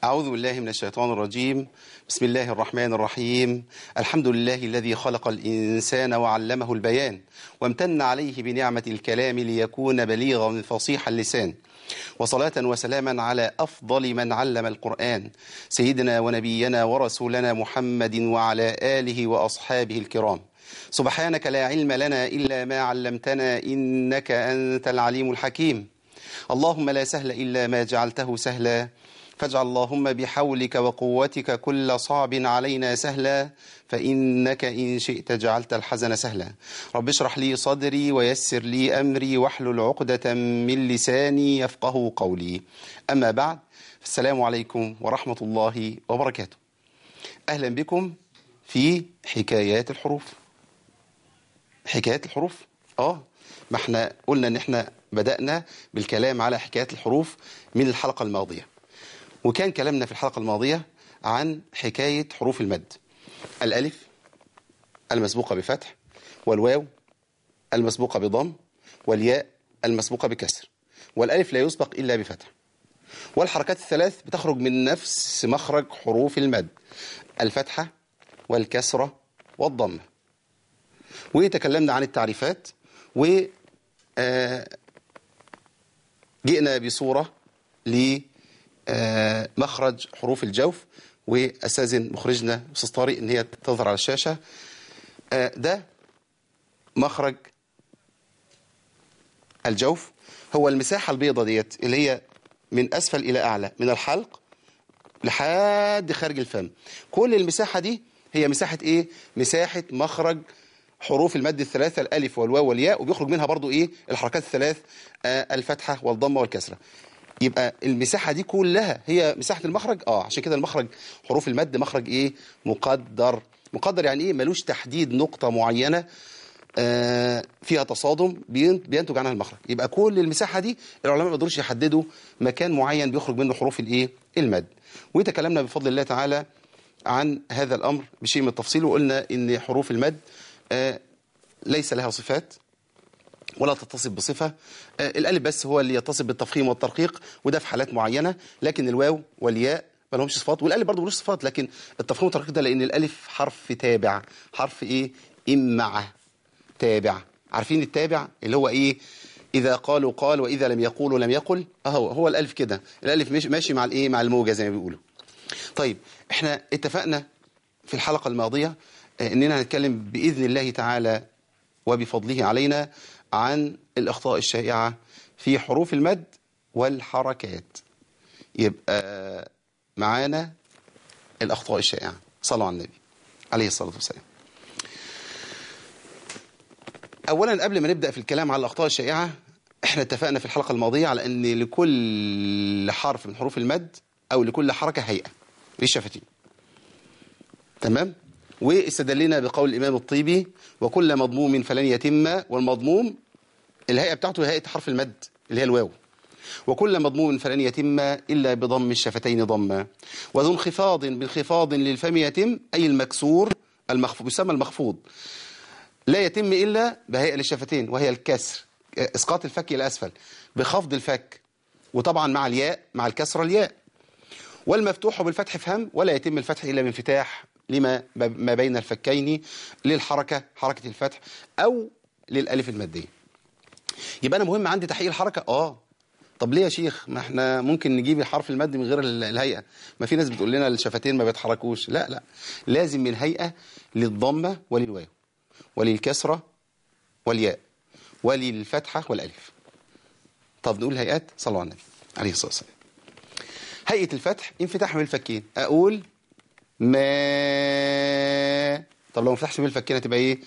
أعوذ بالله من الشيطان الرجيم بسم الله الرحمن الرحيم الحمد لله الذي خلق الإنسان وعلمه البيان وامتن عليه بنعمة الكلام ليكون بليغا فصيح اللسان وصلاة وسلاما على أفضل من علم القرآن سيدنا ونبينا ورسولنا محمد وعلى آله وأصحابه الكرام سبحانك لا علم لنا إلا ما علمتنا إنك أنت العليم الحكيم اللهم لا سهل إلا ما جعلته سهلا فاجعل اللهم بحولك وقوتك كل صعب علينا سهلا فإنك إن شئت جعلت الحزن سهلا رب اشرح لي صدري ويسر لي أمري واحلل عقدة من لساني يفقه قولي أما بعد السلام عليكم ورحمة الله وبركاته أهلا بكم في حكايات الحروف حكايات الحروف آه ما احنا قلنا ان احنا بدأنا بالكلام على حكايات الحروف من الحلقة الماضية وكان كلامنا في الحلقة الماضية عن حكاية حروف المد الألف المسبوقة بفتح والواو المسبوقة بضم والياء المسبوقة بكسر والألف لا يسبق إلا بفتح والحركات الثلاث بتخرج من نفس مخرج حروف المد الفتحة والكسرة والضمة وتكلمنا عن التعريفات و جئنا بصورة لمخرج حروف الجوف واستاذن مخرجنا استاذ طارق ان هي تظهر على الشاشة ده مخرج الجوف هو المساحة البيضة ديت اللي هي من أسفل إلى أعلى من الحلق لحد خارج الفم كل المساحة دي هي مساحة إيه؟ مساحة مخرج حروف المد الثلاثة الألف والواو والياء وبيخرج منها برضو إيه الحركات الثلاث آه الفتحة والضمة والكسرة يبقى المساحة دي كلها هي مساحة المخرج آه عشان كده المخرج حروف المد مخرج إيه مقدر مقدر يعني إيه ملوش تحديد نقطة معينة آه فيها تصادم بينتج عنها المخرج يبقى كل المساحة دي العلماء ما يقدروش يحددوا مكان معين بيخرج منه حروف الإيه المد وتكلمنا بفضل الله تعالى عن هذا الأمر بشيء من التفصيل وقلنا إن حروف المد آه ليس لها صفات ولا تتصف بصفة آه الألف بس هو اللي يتصف بالتفخيم والترقيق وده في حالات معينة لكن الواو والياء ما لهمش صفات والألف برضه ملوش صفات لكن التفخيم والترقيق ده لأن الألف حرف تابع حرف إيه إمع تابع عارفين التابع اللي هو إيه إذا قالوا قال وإذا لم يقولوا لم يقل أهو هو الألف كده الألف ماشي مع الإيه مع الموجة زي ما بيقولوا طيب احنا اتفقنا في الحلقة الماضية اننا هنتكلم باذن الله تعالى وبفضله علينا عن الاخطاء الشائعه في حروف المد والحركات يبقى معانا الاخطاء الشائعه صلوا على النبي عليه الصلاه والسلام اولا قبل ما نبدا في الكلام على الاخطاء الشائعه احنا اتفقنا في الحلقه الماضيه على ان لكل حرف من حروف المد او لكل حركه هيئه للشفتين تمام واستدلنا بقول الإمام الطيبي وكل مضموم فلن يتم والمضموم الهيئة بتاعته هيئة حرف المد اللي هي الواو وكل مضموم فلن يتم إلا بضم الشفتين ضما وذو انخفاض بانخفاض للفم يتم أي المكسور المخفوض يسمى المخفوض لا يتم إلا بهيئة للشفتين وهي الكسر إسقاط الفك إلى أسفل بخفض الفك وطبعا مع الياء مع الكسرة الياء والمفتوح بالفتح فهم ولا يتم الفتح إلا بانفتاح لما ما بين الفكين للحركة حركة الفتح أو للألف المادية يبقى أنا مهم عندي تحقيق الحركة آه طب ليه يا شيخ ما احنا ممكن نجيب الحرف المادي من غير الهيئة ما في ناس بتقول لنا الشفتين ما بيتحركوش لا لا لازم من هيئة للضمة وللواو وللكسرة والياء وللفتحة والألف طب نقول هيئات صلوا على النبي عليه الصلاة والسلام هيئة الفتح انفتاح من الفكين أقول ما طب لو ما فتحش بالفكين هتبقى ايه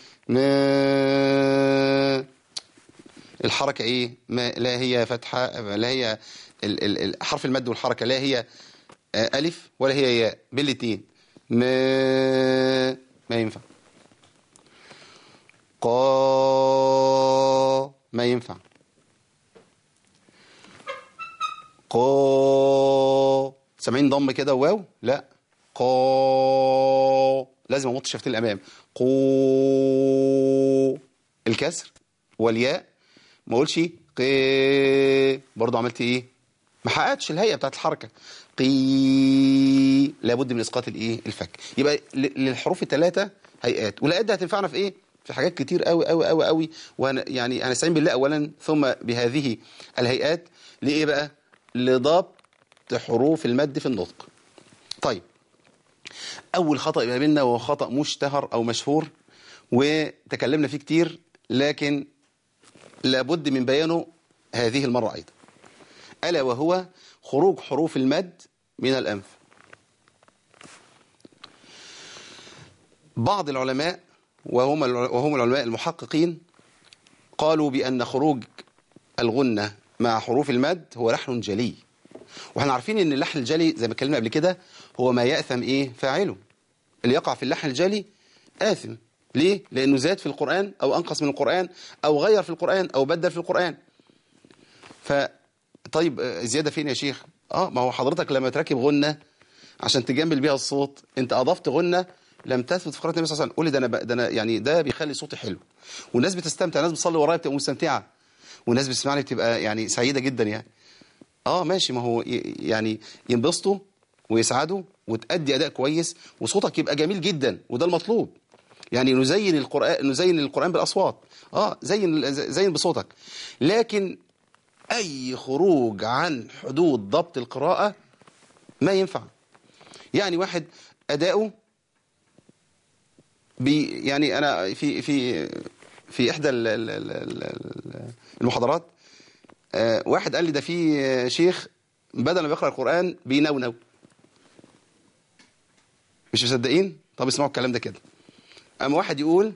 ما الحركه ايه ما لا هي فتحه لا هي ال ال حرف المد والحركه لا هي الف ولا هي ياء بالاثنين ما ما ينفع قا ما ينفع قا سامعين ضم كده واو لا قا لازم امط شفتين الامام قو الكسر والياء ما اقولش ق برضه عملت ايه ما حققتش الهيئه بتاعت الحركه قي لابد من اسقاط الايه الفك يبقى ل- للحروف الثلاثه هيئات والهيئات دي هتنفعنا في ايه في حاجات كتير قوي قوي قوي قوي وهن يعني هنستعين بالله اولا ثم بهذه الهيئات لايه بقى لضبط حروف المد في النطق طيب اول خطا يبقى بينا وهو خطا مشتهر او مشهور وتكلمنا فيه كتير لكن لابد من بيانه هذه المره ايضا الا وهو خروج حروف المد من الانف بعض العلماء وهم الع- وهم العلماء المحققين قالوا بان خروج الغنه مع حروف المد هو لحن جلي واحنا عارفين ان اللحن الجلي زي ما اتكلمنا قبل كده هو ما ياثم ايه فاعله اللي يقع في اللحن الجلي آثم ليه؟ لأنه زاد في القرآن أو أنقص من القرآن أو غير في القرآن أو بدل في القرآن ف طيب آه، زيادة فين يا شيخ؟ اه ما هو حضرتك لما تركب غنة عشان تجمل بيها الصوت انت أضفت غنة لم تثبت في قراءة النبي صلى الله عليه وسلم قول لي ده انا ب- ده انا يعني ده بيخلي صوتي حلو والناس بتستمتع الناس بتصلي ورايا بتبقى مستمتعة والناس بتسمعني بتبقى يعني سعيدة جدا يعني اه ماشي ما هو ي- يعني ينبسطوا ويسعدوا وتأدي أداء كويس وصوتك يبقى جميل جدا وده المطلوب يعني نزين القرآن نزين القرآن بالأصوات اه زين زين بصوتك لكن أي خروج عن حدود ضبط القراءة ما ينفع يعني واحد أداؤه بي يعني أنا في في في إحدى ال- ال- ال- ال- المحاضرات آه، واحد قال لي ده في آه، شيخ بدل ما بيقرأ القرآن بينونو مش مصدقين طب اسمعوا الكلام ده كده أما واحد يقول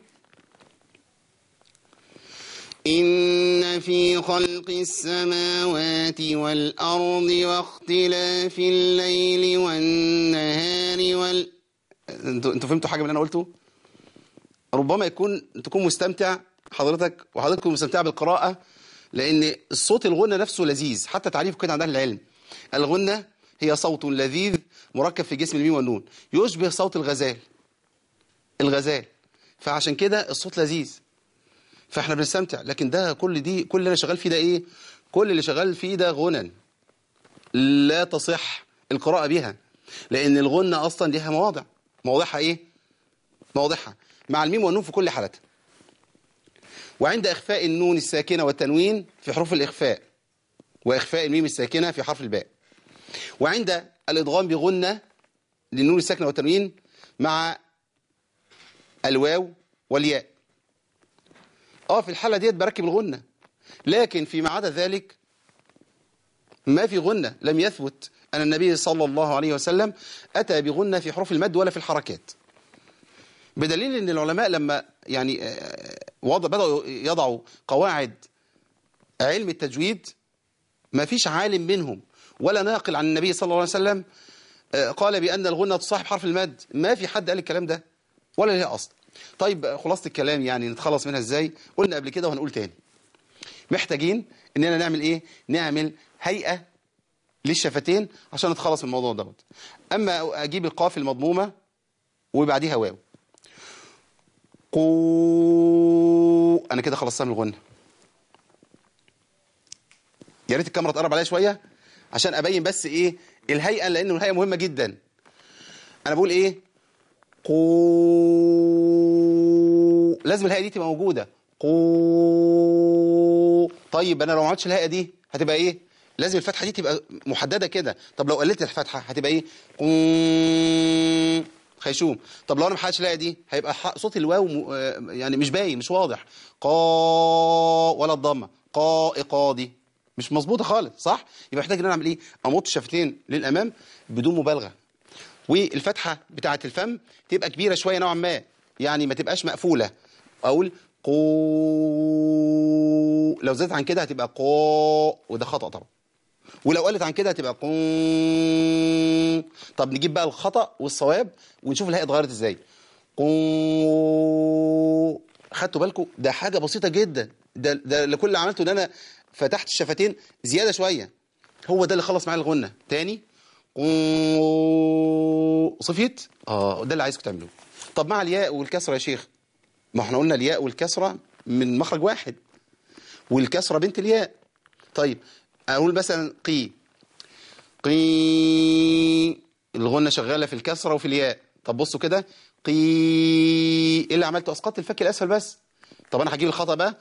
إن في خلق السماوات والأرض واختلاف الليل والنهار وال انتوا انتوا فهمتوا حاجة من اللي أنا قلته ربما يكون تكون مستمتع حضرتك وحضرتك تكون مستمتع بالقراءة لأن الصوت الغنى نفسه لذيذ حتى تعريفه كده عند أهل العلم الغنى هي صوت لذيذ مركب في جسم الميم والنون يشبه صوت الغزال الغزال فعشان كده الصوت لذيذ فاحنا بنستمتع لكن ده كل دي كل اللي انا شغال فيه ده ايه كل اللي شغال فيه ده غنى لا تصح القراءة بها لأن الغنى أصلا ليها مواضع مواضعها إيه مواضعها مع الميم والنون في كل حالتها وعند إخفاء النون الساكنة والتنوين في حروف الإخفاء وإخفاء الميم الساكنة في حرف الباء وعند الإدغام بغنة للنون الساكنة والتنوين مع الواو والياء اه في الحالة ديت بركب الغنة لكن فيما عدا ذلك ما في غنة لم يثبت أن النبي صلى الله عليه وسلم أتى بغنة في حروف المد ولا في الحركات بدليل أن العلماء لما يعني آه، وضع بدأوا يضعوا قواعد علم التجويد ما فيش عالم منهم ولا ناقل عن النبي صلى الله عليه وسلم آه، قال بأن الغنة تصاحب حرف المد ما في حد قال الكلام ده ولا ليها أصل طيب خلاصة الكلام يعني نتخلص منها ازاي قلنا قبل كده وهنقول تاني محتاجين اننا نعمل ايه نعمل هيئة للشفتين عشان نتخلص من الموضوع دوت اما اجيب القاف المضمومة وبعديها واو قو انا كده خلصتها من الغنة يا ريت الكاميرا تقرب عليا شوية عشان ابين بس ايه الهيئة لانه الهيئة مهمة جدا انا بقول ايه قو لازم الهيئة دي تبقى موجودة قو طيب انا لو ما عملتش الهيئة دي هتبقى ايه لازم الفتحة دي تبقى محددة كده طب لو قللت الفتحة هتبقى ايه قو خيشوم طب لو انا ما حدش الهيئة دي هيبقى ح- صوت الواو م- آه، يعني مش باين مش واضح قا ولا الضمة قا قاضي مش مظبوطة خالص صح يبقى محتاج ان انا اعمل ايه امط الشفتين للامام بدون مبالغة والفتحة بتاعة الفم تبقى كبيرة شوية نوعا ما يعني ما تبقاش مقفولة أقول قو لو زادت عن كده هتبقى قو وده خطأ طبعا ولو قلت عن كده هتبقى قو طب نجيب بقى الخطأ والصواب ونشوف الهيئة اتغيرت ازاي قو خدتوا بالكم ده حاجة بسيطة جدا ده, ده لكل اللي عملته ان انا فتحت الشفتين زيادة شوية هو ده اللي خلص معايا الغنة تاني قو- صفيت اه ده اللي عايزكم تعملوه طب مع الياء والكسره يا شيخ ما احنا قلنا الياء والكسره من مخرج واحد والكسره بنت الياء طيب اقول مثلا قي قي الغنة شغالة في الكسرة وفي الياء طب بصوا كده قي ايه اللي عملته اسقطت الفك الاسفل بس طب انا هجيب الخطأ بقى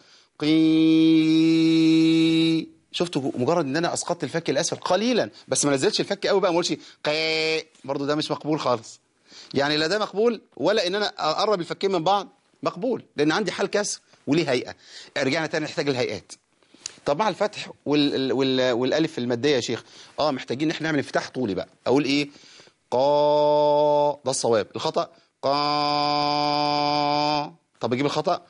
قي شفتوا مجرد ان انا اسقطت الفك الاسفل قليلا بس ما نزلتش الفك قوي بقى ما اقولش قي برضه ده مش مقبول خالص يعني لا ده مقبول ولا ان انا اقرب الفكين من بعض مقبول لان عندي حال كسر وليه هيئه رجعنا تاني نحتاج الهيئات طب مع الفتح وال... وال... والالف الماديه يا شيخ اه محتاجين ان احنا نعمل انفتاح طولي بقى اقول ايه قا ده الصواب الخطا قا طب اجيب الخطا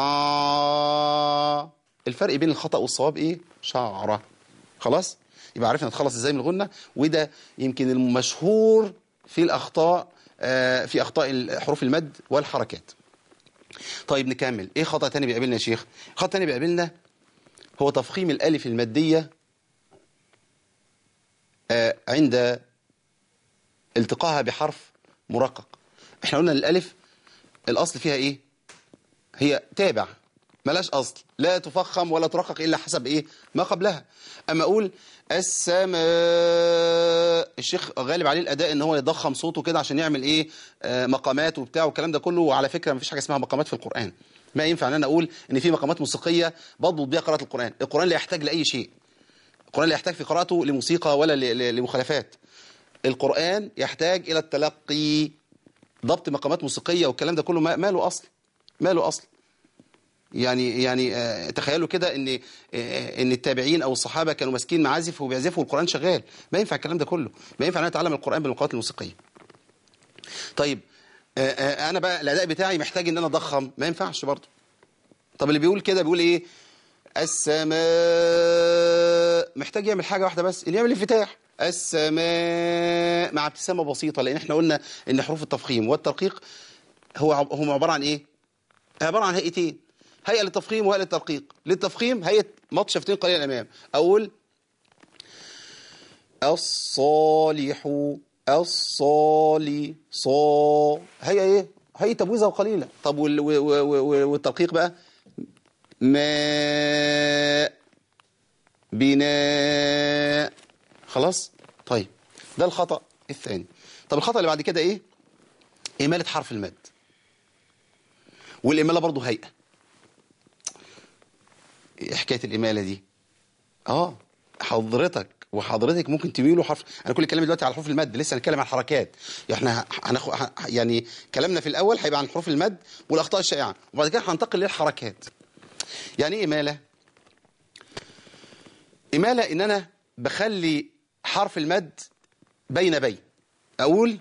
قا الفرق بين الخطا والصواب ايه شعره خلاص يبقى عرفنا نتخلص ازاي من الغنه وده يمكن المشهور في الاخطاء آه في اخطاء حروف المد والحركات طيب نكمل ايه خطأ تاني بيقابلنا يا شيخ خطأ تاني بيقابلنا هو تفخيم الالف المادية آه عند التقائها بحرف مرقق احنا قلنا الالف الاصل فيها ايه هي تابع ملاش اصل لا تفخم ولا ترقق الا حسب ايه ما قبلها اما اقول السماء الشيخ غالب عليه الاداء ان هو يضخم صوته كده عشان يعمل ايه آه مقامات وبتاع والكلام ده كله وعلى فكره مفيش حاجه اسمها مقامات في القران ما ينفع ان انا اقول ان في مقامات موسيقيه بضبط بيها قراءه القران القران لا يحتاج لاي شيء القران لا يحتاج في قراءته لموسيقى ولا لمخالفات القران يحتاج الى التلقي ضبط مقامات موسيقيه والكلام ده كله ما له اصل ما له اصل يعني يعني آه تخيلوا كده ان آه ان التابعين او الصحابه كانوا ماسكين معازف وبيعزفوا والقران شغال ما ينفع الكلام ده كله ما ينفع ان انا اتعلم القران بالمقامات الموسيقيه طيب آه انا بقى الاداء بتاعي محتاج ان انا اضخم ما ينفعش برضه طب اللي بيقول كده بيقول ايه السماء محتاج يعمل حاجه واحده بس اللي يعمل انفتاح السماء مع ابتسامه بسيطه لان احنا قلنا ان حروف التفخيم والترقيق هو هم عباره عن ايه عباره عن هيئتين هيئة للتفخيم وهيئة للترقيق للتفخيم هيئة مط شفتين قليلا الأمام أقول الصالح الصالي صا هي إيه هي تبويزة وقليلة طب وال والترقيق بقى ماء بناء خلاص طيب ده الخطأ الثاني طب الخطأ اللي بعد كده إيه إمالة حرف المد والإمالة برضو هيئة حكايه الاماله دي اه حضرتك وحضرتك ممكن تميلوا حرف انا كل كلامي دلوقتي على حروف المد لسه هنتكلم عن الحركات احنا هناخ... يعني كلامنا في الاول هيبقى عن حروف المد والاخطاء الشائعه وبعد كده هننتقل للحركات يعني ايه اماله اماله ان انا بخلي حرف المد بين بين اقول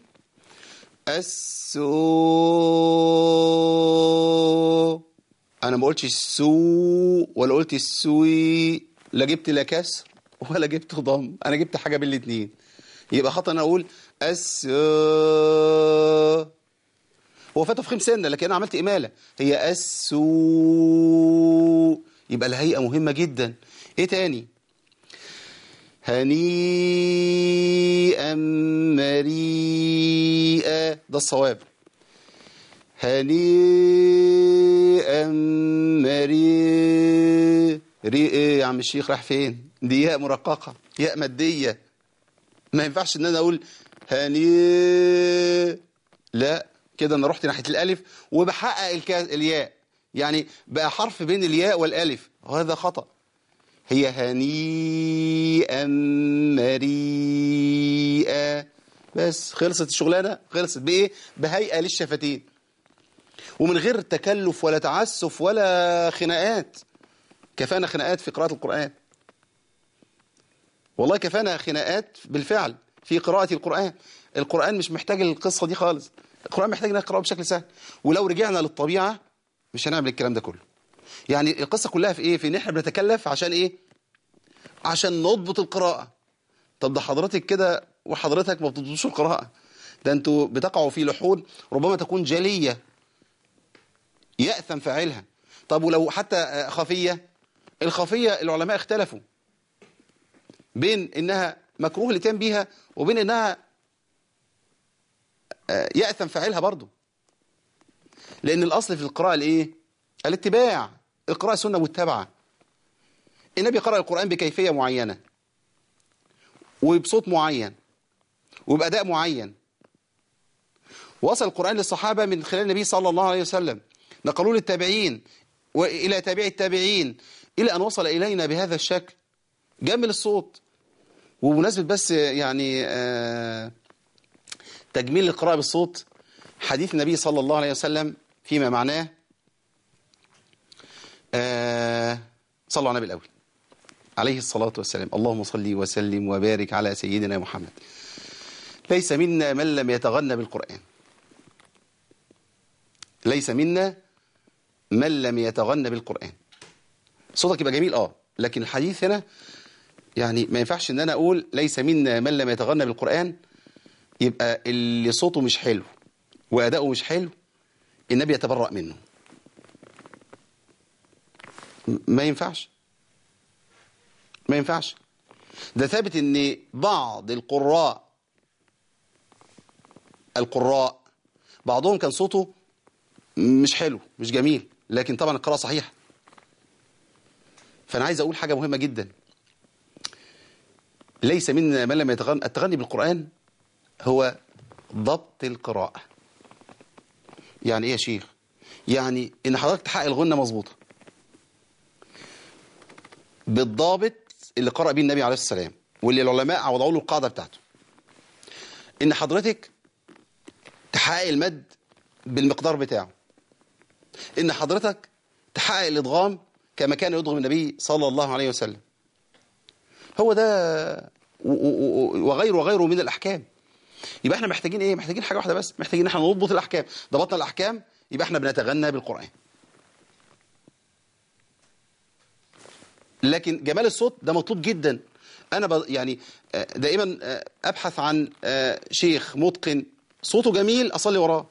السو انا ما قلتش السو ولا قلت السوي لا جبت لا كسر ولا جبت ضم انا جبت حاجه بين الاثنين يبقى خطا انا اقول اس هو فات تفخيم سنه لكن انا عملت اماله هي السو يبقى الهيئه مهمه جدا ايه تاني هنيئا مريئا ده الصواب هنيئا مريئا ري ايه يا عم الشيخ راح فين دي ياء مرققه ياء ماديه ما ينفعش ان انا اقول هني لا كده انا رحت ناحيه الالف وبحقق الكا... الياء يعني بقى حرف بين الياء والالف وهذا خطا هي هنيئا مريئا بس خلصت الشغلانه خلصت بايه بهيئه للشفتين ومن غير تكلف ولا تعسف ولا خناقات كفانا خناقات في قراءة القرآن والله كفانا خناقات بالفعل في قراءة القرآن القرآن مش محتاج القصة دي خالص القرآن محتاج نقرأه بشكل سهل ولو رجعنا للطبيعة مش هنعمل الكلام ده كله يعني القصة كلها في ايه في ان احنا بنتكلف عشان ايه عشان نضبط القراءة طب ده حضرتك كده وحضرتك ما بتضبطوش القراءة ده انتوا بتقعوا في لحون ربما تكون جلية يأثم فاعلها طب ولو حتى خفية الخفية العلماء اختلفوا بين انها مكروه الاتيان بيها وبين انها يأثم فاعلها برضو لان الاصل في القراءة الايه الاتباع القراءة سنة متبعة النبي قرأ القرآن بكيفية معينة وبصوت معين وبأداء معين وصل القرآن للصحابة من خلال النبي صلى الله عليه وسلم نقلوا للتابعين وإلى تابع التابعين إلى أن وصل إلينا بهذا الشكل جمل الصوت وبمناسبة بس يعني آه تجميل القراءة بالصوت حديث النبي صلى الله عليه وسلم فيما معناه آه صلوا على النبي الأول عليه الصلاة والسلام اللهم صل وسلم وبارك على سيدنا محمد ليس منا من لم يتغنى بالقرآن ليس منا من لم يتغنى بالقرآن صوتك يبقى جميل اه لكن الحديث هنا يعني ما ينفعش ان انا اقول ليس منا من لم يتغنى بالقرآن يبقى اللي صوته مش حلو واداؤه مش حلو النبي يتبرأ منه ما ينفعش ما ينفعش ده ثابت ان بعض القراء القراء بعضهم كان صوته مش حلو مش جميل لكن طبعا القراءة صحيحة فأنا عايز أقول حاجة مهمة جدا ليس منا من لم يتغنى التغني بالقرآن هو ضبط القراءة يعني إيه يا شيخ يعني إن حضرتك تحقق الغنة مظبوطة بالضابط اللي قرأ بيه النبي عليه الصلاة والسلام واللي العلماء وضعوا له القاعدة بتاعته إن حضرتك تحقق المد بالمقدار بتاعه إن حضرتك تحقق الإضغام كما كان يضغم النبي صلى الله عليه وسلم هو ده وغيره وغيره من الأحكام يبقى احنا محتاجين ايه محتاجين حاجة واحدة بس محتاجين احنا نضبط الأحكام ضبطنا الأحكام يبقى احنا بنتغنى بالقرآن لكن جمال الصوت ده مطلوب جدا انا ب... يعني دائما ابحث عن شيخ متقن صوته جميل اصلي وراه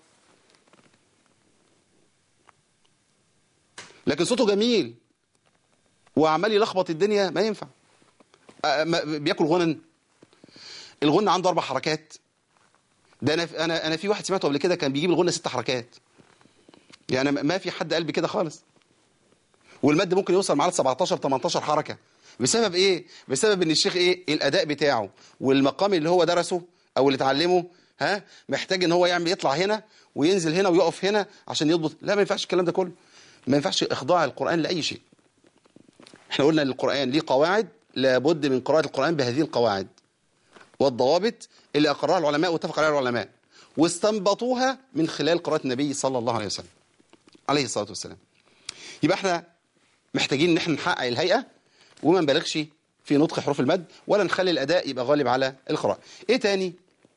لكن صوته جميل وعمال يلخبط الدنيا ما ينفع بياكل غنن الغنى عنده اربع حركات ده انا انا انا في واحد سمعته قبل كده كان بيجيب الغنى ست حركات يعني ما في حد قلبي كده خالص والمد ممكن يوصل معاه ل 17 18 حركه بسبب ايه بسبب ان الشيخ ايه الاداء بتاعه والمقام اللي هو درسه او اللي اتعلمه ها محتاج ان هو يعمل يطلع هنا وينزل هنا ويقف هنا عشان يضبط لا ما ينفعش الكلام ده كله ما ينفعش اخضاع القران لاي شيء احنا قلنا ان القران ليه قواعد لابد من قراءه القران بهذه القواعد والضوابط اللي اقرها العلماء واتفق عليها العلماء واستنبطوها من خلال قراءه النبي صلى الله عليه وسلم عليه الصلاه والسلام يبقى احنا محتاجين ان احنا نحقق الهيئه وما نبالغش في نطق حروف المد ولا نخلي الاداء يبقى غالب على القراءه ايه تاني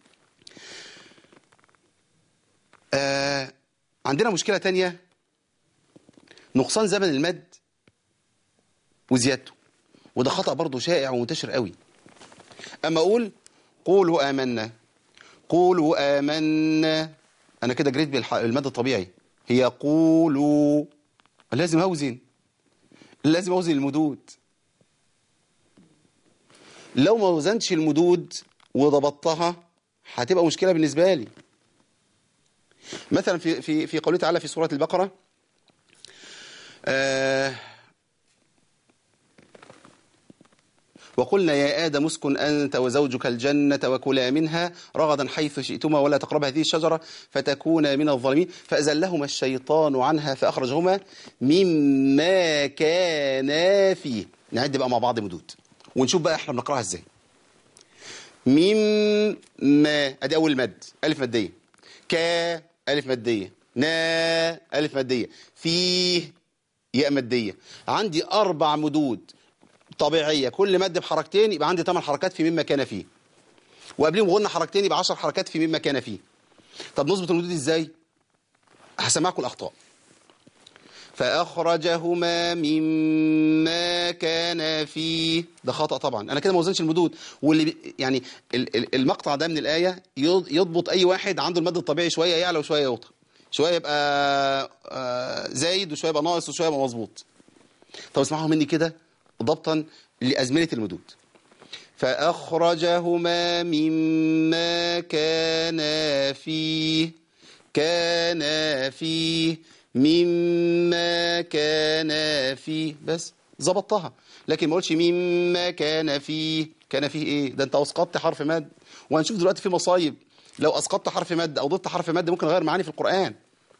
آه عندنا مشكله تانية نقصان زمن المد وزيادته وده خطأ برضه شائع ومنتشر قوي اما اقول قولوا آمنا قولوا آمنا انا كده جريت بالمد الطبيعي هي قولوا لازم اوزن لازم اوزن المدود لو ما وزنتش المدود وضبطتها هتبقى مشكلة بالنسبة لي مثلا في في في قوله تعالى في سورة البقرة آه وقلنا يا آدم اسكن أنت وزوجك الجنة وكلا منها رغدا حيث شئتما ولا تقرب هذه الشجرة فتكونا من الظالمين فأزلهما الشيطان عنها فأخرجهما مما كانا فيه نعد بقى مع بعض مدود ونشوف بقى احنا بنقراها ازاي مما ادي اول مد الف ماديه كا الف ماديه نا الف ماديه فيه ياء ماديه عندي اربع مدود طبيعيه كل مد بحركتين يبقى عندي 8 حركات في مما كان فيه وقبلهم غنى حركتين يبقى 10 حركات في مما كان فيه طب نظبط المدود ازاي هسمعكم الاخطاء فأخرجهما مما كان فيه ده خطأ طبعا أنا كده ما وزنش المدود واللي يعني المقطع ده من الآية يضبط أي واحد عنده المد الطبيعي شوية يعلى وشوية يوطى شوية يبقى زايد وشوية يبقى ناقص وشوية يبقى مظبوط طب اسمعوا مني كده ضبطا لأزمنة المدود فأخرجهما مما كان فيه كان فيه مما كان فيه بس ظبطتها لكن ما اقولش مما كان فيه كان فيه ايه ده انت اسقطت حرف مد وهنشوف دلوقتي في مصايب لو اسقطت حرف مد او ضدت حرف مد ممكن اغير معاني في القران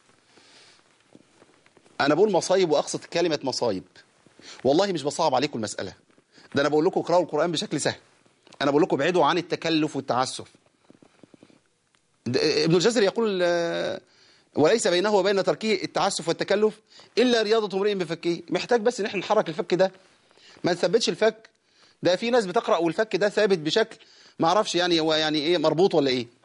انا بقول مصايب واقصد كلمه مصايب والله مش بصعب عليكم المساله ده انا بقول لكم اقراوا القران بشكل سهل انا بقول لكم ابعدوا عن التكلف والتعسف ده- ابن الجزري يقول آه، وليس بينه وبين تركه التعسف والتكلف الا رياضه امرئ بفكه محتاج بس ان احنا نحرك الفك ده ما نثبتش الفك ده في ناس بتقرا والفك ده ثابت بشكل ما اعرفش يعني هو يعني ايه مربوط ولا ايه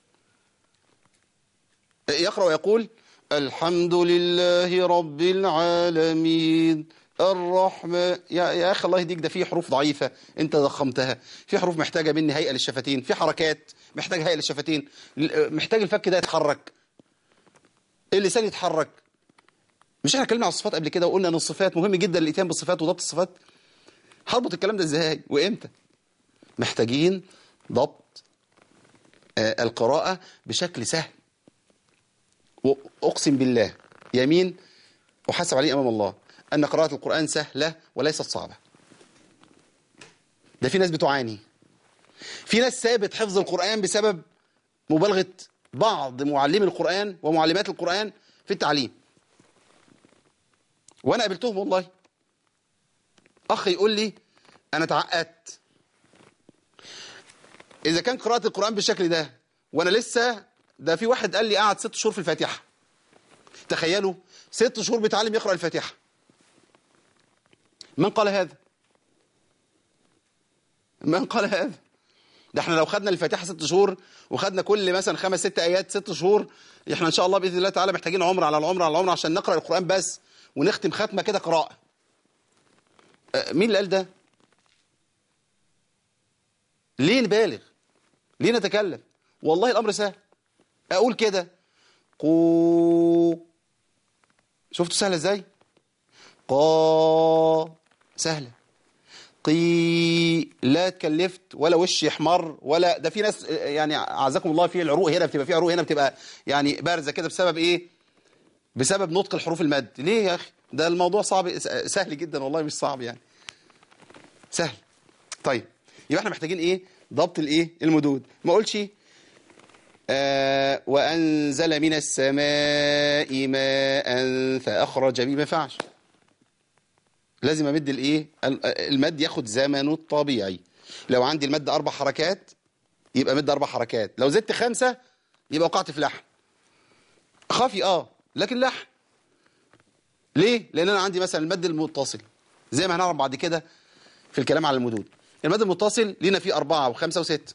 يقرا ويقول الحمد لله رب العالمين الرحمن يا يا اخي الله يهديك ده في حروف ضعيفه انت ضخمتها في حروف محتاجه مني هيئه للشفتين في حركات محتاج هيئه للشفتين ل- محتاج الفك ده يتحرك اللسان يتحرك مش احنا اتكلمنا على الصفات قبل كده وقلنا ان الصفات مهم جدا الاتيان بالصفات وضبط الصفات هربط الكلام ده ازاي وامتى محتاجين ضبط آه، القراءه بشكل سهل واقسم بالله يمين احاسب عليه امام الله ان قراءه القران سهله وليست صعبه ده في ناس بتعاني في ناس سابت حفظ القران بسبب مبالغه بعض معلمي القران ومعلمات القران في التعليم وانا قابلتهم والله اخ يقول لي انا اتعقدت اذا كان قراءه القران بالشكل ده وانا لسه ده في واحد قال لي قعد ست شهور في الفاتحه تخيلوا ست شهور بيتعلم يقرا الفاتحه من قال هذا من قال هذا ده احنا لو خدنا الفاتحه ست شهور وخدنا كل مثلا خمس ست ايات ست شهور احنا ان شاء الله باذن الله تعالى محتاجين عمر على العمر على العمر عشان نقرا القران بس ونختم ختمه كده قراءه أه، مين اللي قال ده ليه نبالغ ليه نتكلم والله الامر سهل اقول كده قو شفتوا سهله ازاي قا سهله قي لا اتكلفت ولا وشي احمر ولا ده في ناس يعني اعزكم الله في العروق هنا بتبقى في عروق هنا بتبقى يعني بارزه كده بسبب ايه بسبب نطق الحروف المد ليه يا اخي ده الموضوع صعب سهل جدا والله مش صعب يعني سهل طيب يبقى احنا محتاجين ايه ضبط الايه المدود ما اقولش آه وانزل من السماء ماء فاخرج به ما ينفعش لازم امد الايه ال- المد ياخد زمنه الطبيعي لو عندي المد اربع حركات يبقى مد اربع حركات لو زدت خمسة يبقى وقعت في لحن خافي اه لكن لحن ليه لان انا عندي مثلا المد المتصل زي ما هنعرف بعد كده في الكلام على المدود المد المتصل لينا فيه أربعة وخمسة وستة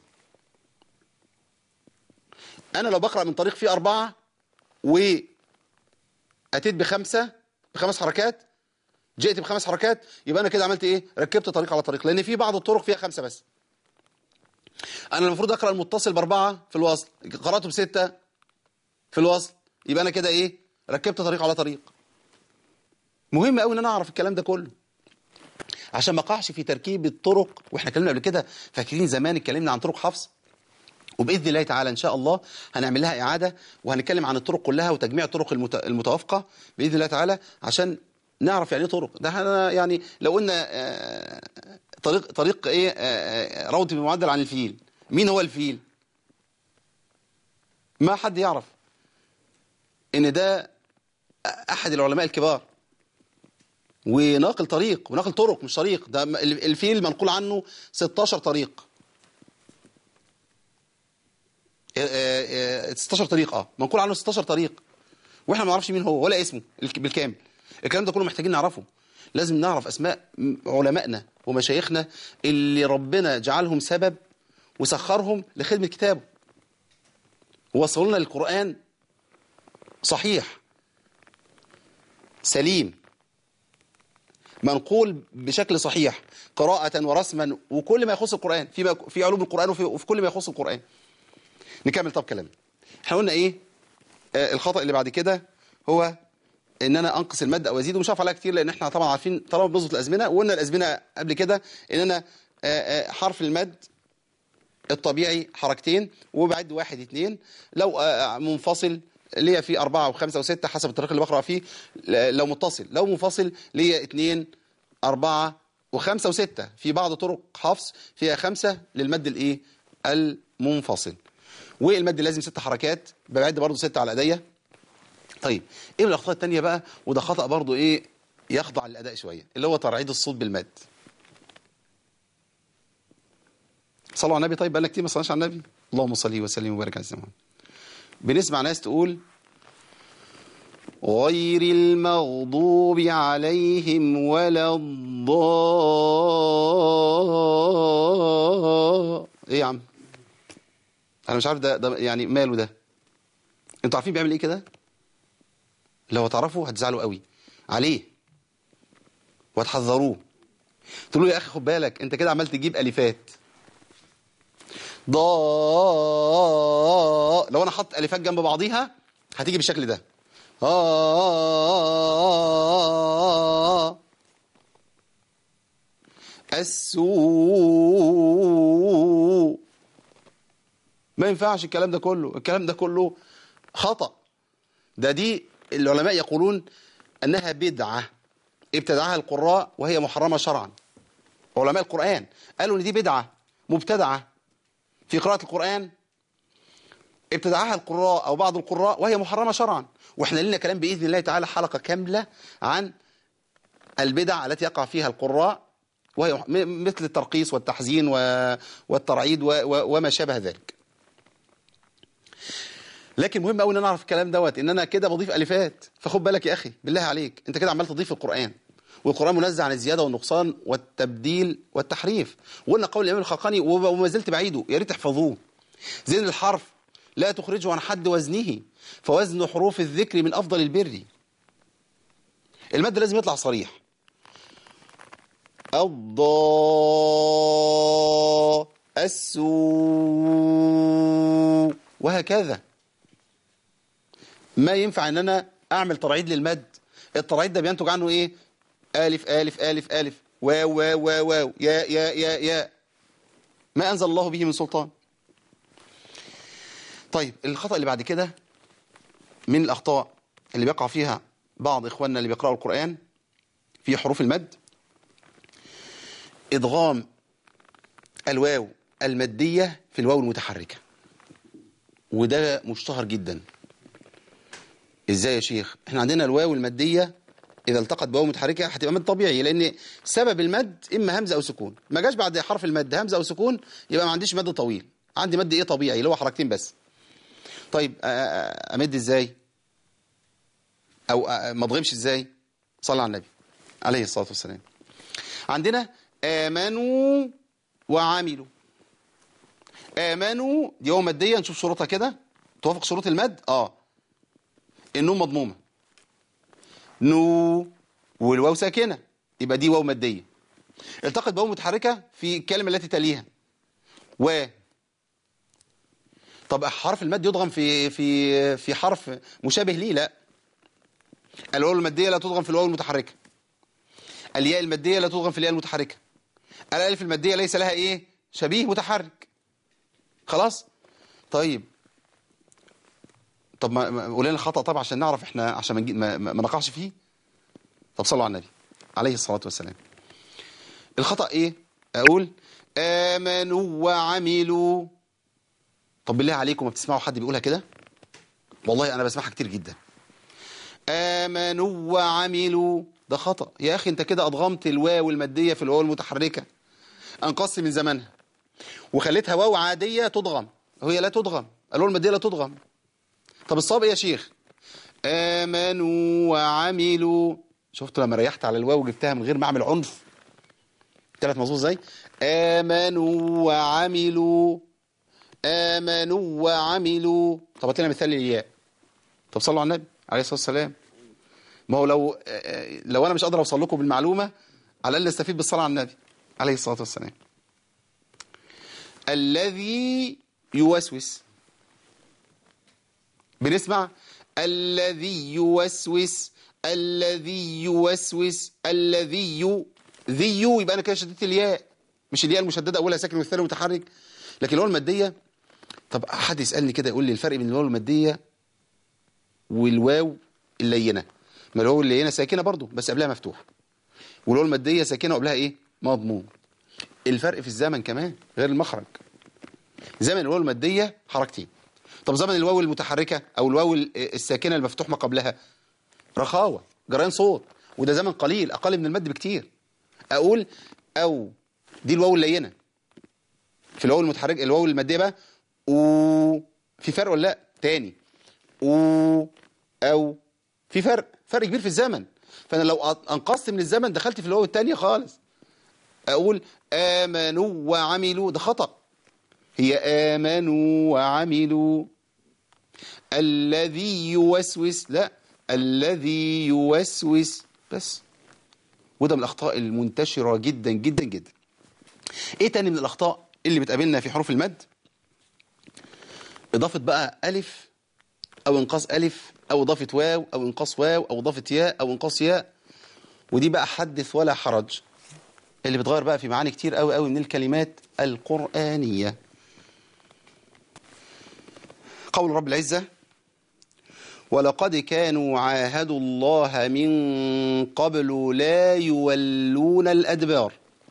أنا لو بقرأ من طريق فيه أربعة وأتيت بخمسة بخمس حركات جئت بخمس حركات يبقى أنا كده عملت إيه ركبت طريق على طريق لأن في بعض الطرق فيها خمسة بس أنا المفروض أقرأ المتصل بأربعة في الوصل قرأته بستة في الوصل يبقى أنا كده إيه ركبت طريق على طريق مهم قوي ان انا اعرف الكلام ده كله عشان ما اقعش في تركيب الطرق واحنا اتكلمنا قبل كده فاكرين زمان اتكلمنا عن طرق حفص وباذن الله تعالى ان شاء الله هنعمل لها اعاده وهنتكلم عن الطرق كلها وتجميع الطرق المت... المتوافقه باذن الله تعالى عشان نعرف يعني ايه طرق ده احنا يعني لو قلنا آه، طريق طريق ايه آه، آه، روض بمعدل عن الفيل مين هو الفيل ما حد يعرف ان ده احد العلماء الكبار وناقل طريق وناقل طرق مش طريق ده م- الفيل منقول عنه 16 طريق آه، آه، آه، 16 طريق اه منقول عنه 16 طريق واحنا ما نعرفش مين هو ولا اسمه الك- بالكامل الكلام ده كله محتاجين نعرفه لازم نعرف اسماء م- علمائنا ومشايخنا اللي ربنا جعلهم سبب وسخرهم لخدمة كتابه ووصلوا لنا القرآن صحيح سليم منقول بشكل صحيح قراءة ورسما وكل ما يخص القرآن في في علوم القرآن وفي, وفي كل ما يخص القرآن نكمل طب كلام احنا قلنا ايه آه الخطأ اللي بعد كده هو ان انا انقص المد او ازيد ومش هقف عليها كتير لان احنا طبعا عارفين طالما بنظبط الازمنه وقلنا الازمنه قبل كده ان انا آه آه حرف المد الطبيعي حركتين وبعد واحد اتنين لو آه، منفصل ليا فيه أربعة وخمسة وستة حسب الطريق اللي بقرأ فيه ل- لو متصل لو منفصل ليا اتنين أربعة وخمسة وستة في بعض طرق حفص فيها خمسة للمد الإيه المنفصل والمد لازم ست حركات ببعد برضو ستة على ايديا طيب ايه من الاخطاء التانية بقى وده خطأ برضو ايه يخضع للاداء شوية اللي هو ترعيد الصوت بالمد صلوا على النبي طيب بقالنا كتير ما صلناش على النبي اللهم صل وسلم وبارك على سيدنا محمد بنسمع ناس تقول غير المغضوب عليهم ولا الضال ايه يا عم انا مش عارف ده, ده يعني ماله ده انتوا عارفين بيعمل ايه كده لو تعرفوا هتزعلوا قوي عليه وهتحذروه تقولوا يا اخي خد بالك انت كده عمال تجيب الفات ضاء لو انا حط الفات جنب بعضيها هتيجي بالشكل ده آه السوء ما ينفعش الكلام ده كله الكلام ده كله خطأ ده دي العلماء يقولون أنها بدعة ابتدعها القراء وهي محرمة شرعا علماء القرآن قالوا أن دي بدعة مبتدعة في قراءة القرآن ابتدعها القراء أو بعض القراء وهي محرمة شرعا واحنا لنا كلام بإذن الله تعالى حلقة كاملة عن البدع التي يقع فيها القراء وهي مثل الترقيص والتحزين والترعيد وما شابه ذلك لكن مهم قوي ان انا اعرف الكلام دوت ان انا كده بضيف الفات فخد بالك يا اخي بالله عليك انت كده عمال تضيف القران والقران منزه عن الزياده والنقصان والتبديل والتحريف وقلنا قول الامام الخلقاني وما زلت بعيده يا ريت تحفظوه زين الحرف لا تخرجه عن حد وزنه فوزن حروف الذكر من افضل البر المد لازم يطلع صريح الضاء السوء وهكذا ما ينفع ان انا اعمل ترعيد للمد الترعيد ده بينتج عنه ايه الف الف الف الف واو واو واو واو يا يا يا يا ما انزل الله به من سلطان طيب الخطأ اللي بعد كده من الاخطاء اللي بيقع فيها بعض اخواننا اللي بيقرأوا القرآن في حروف المد ادغام الواو المادية في الواو المتحركة وده مشتهر جدا ازاي يا شيخ احنا عندنا الواو المادية اذا التقت بواو متحركة هتبقى مد طبيعي لان سبب المد اما همزة او سكون ما جاش بعد حرف المد همزة او سكون يبقى ما عنديش مد طويل عندي مد ايه طبيعي اللي هو حركتين بس طيب امد ازاي او ما اضغمش ازاي صلى على النبي عليه الصلاة والسلام عندنا آمنوا وعملوا آمنوا دي واو مادية نشوف شروطها كده توافق شروط المد اه النون مضمومة نو والواو ساكنة يبقى دي واو مادية التقت بواو متحركة في الكلمة التي تليها و طب حرف المد يضغم في في في حرف مشابه ليه لا الواو المادية لا تضغم في الواو المتحركة الياء المادية لا تضغم في الياء المتحركة الالف المادية ليس لها ايه شبيه متحرك خلاص طيب طب ما قول لنا الخطأ طبعا عشان نعرف احنا عشان ما, ما, ما نقعش فيه طب صلوا على النبي عليه الصلاة والسلام الخطأ ايه اقول امنوا وعملوا طب بالله عليكم ما بتسمعوا حد بيقولها كده والله انا بسمعها كتير جدا امنوا وعملوا ده خطأ يا اخي انت كده ادغمت الواو المادية في الواو المتحركة انقصت من زمانها وخليتها واو عادية تضغم وهي لا تضغم الواو المادية لا تضغم طب الصواب ايه يا شيخ امنوا وعملوا شفت لما ريحت على الواو وجبتها من غير ما اعمل عنف ثلاث مظبوط ازاي امنوا وعملوا امنوا وعملوا طب هات لنا مثال للياء طب صلوا على النبي عليه الصلاه والسلام ما هو لو لو انا مش قادر اوصل لكم بالمعلومه على الاقل استفيد بالصلاه على النبي عليه الصلاه والسلام الذي يوسوس بنسمع الذي يوسوس الذي يوسوس الذي يو ذي يو يبقى انا كده شددت الياء مش الياء المشدده اولها ساكن والثاني متحرك لكن الواو الماديه طب حد يسالني كده يقول لي الفرق بين الواو الماديه والواو اللينه ما الواو اللينه ساكنه برضو بس قبلها مفتوح والواو الماديه ساكنه وقبلها ايه مضموم الفرق في الزمن كمان غير المخرج زمن الواو الماديه حركتين طب زمن الواو المتحركه او الواو الساكنه المفتوح ما قبلها رخاوه جريان صوت وده زمن قليل اقل من المد بكتير اقول او دي الواو اللينه في الواو المتحرك الواو الماديه بقى او في فرق ولا لا تاني او او في فرق فرق كبير في الزمن فانا لو انقصت من الزمن دخلت في الواو الثانيه خالص اقول امنوا وعملوا ده خطا هي امنوا وعملوا الذي يوسوس لا الذي يوسوس بس وده من الاخطاء المنتشره جدا جدا جدا ايه تاني من الاخطاء اللي بتقابلنا في حروف المد اضافه بقى الف او انقاص الف او اضافه واو او انقاص واو او اضافه ياء او انقاص ياء ودي بقى حدث ولا حرج اللي بتغير بقى في معاني كتير قوي قوي من الكلمات القرآنية قول رب العزة ولقد كانوا عاهدوا الله من قبل لا يولون الأدبار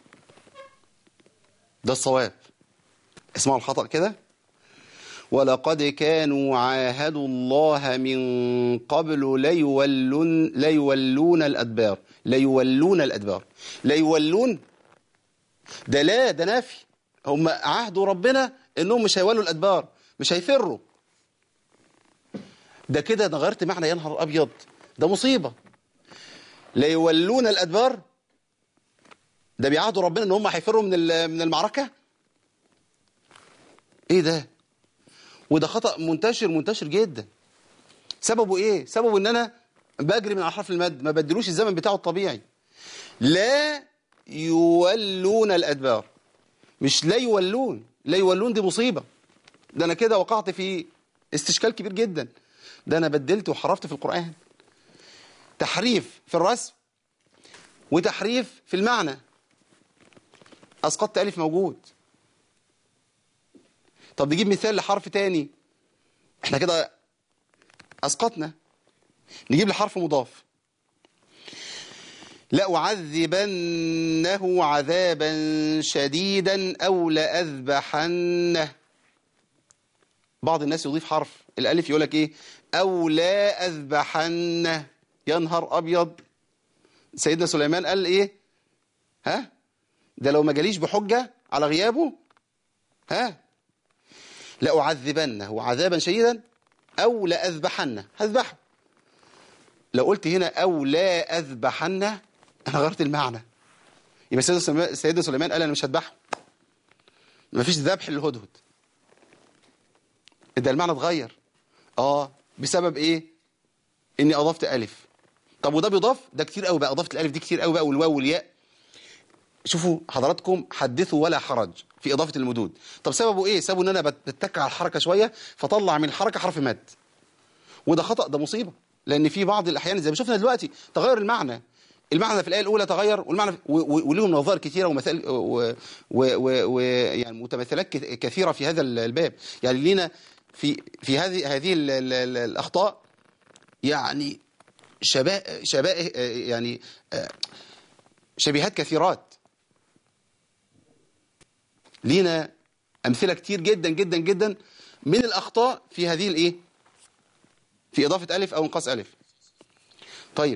ده الصواب اسمعوا الخطأ كده ولقد كانوا عاهدوا الله من قبل لا يولون لا يولون الأدبار لا يولون الأدبار لا يولون ده لا ده نافي هم عهدوا ربنا انهم مش هيولوا الأدبار مش هيفروا ده كده انا غيرت معنى يا نهار ابيض ده مصيبه لا يولون الادبار ده بيعهدوا ربنا ان هم هيفروا من من المعركه ايه ده وده خطا منتشر منتشر جدا سببه ايه سببه ان انا بجري من على حرف المد ما بدلوش الزمن بتاعه الطبيعي لا يولون الادبار مش لا يولون لا يولون دي مصيبه ده انا كده وقعت في استشكال كبير جدا ده انا بدلت وحرفت في القرآن تحريف في الرسم وتحريف في المعنى اسقطت الف موجود طب نجيب مثال لحرف تاني احنا كده اسقطنا نجيب لحرف مضاف لأعذبنه عذابا شديدا أو لأذبحنه بعض الناس يضيف حرف الألف يقول لك إيه أو لا أذبحنه يا نهار أبيض سيدنا سليمان قال إيه ها ده لو ما جاليش بحجة على غيابه ها لأعذبنه عذابا شديدا أو لأذبحنه هذبحه لو قلت هنا أو لا أذبحنه أنا غيرت المعنى يبقى سيدنا سيدنا سليمان قال أنا مش هذبحه مفيش ذبح للهدهد ده المعنى اتغير اه بسبب ايه اني اضفت الف طب وده بيضاف ده كتير قوي بقى اضافه الالف دي كتير قوي بقى والواو والياء شوفوا حضراتكم حدثوا ولا حرج في اضافه المدود طب سببه ايه سببه ان انا بتك على الحركه شويه فطلع من الحركه حرف مد وده خطا ده مصيبه لان في بعض الاحيان زي ما شفنا دلوقتي تغير المعنى المعنى في الايه الاولى تغير والمعنى ولهم نظائر كثيره ومثال ويعني متمثلات كثيره في هذا الباب يعني لينا في في هذه هذه ال ال ال الاخطاء يعني شباب شباب يعني شبيهات كثيرات لينا امثله كتير جدا جدا جدا من الاخطاء في هذه الايه في اضافه الف او انقاص الف طيب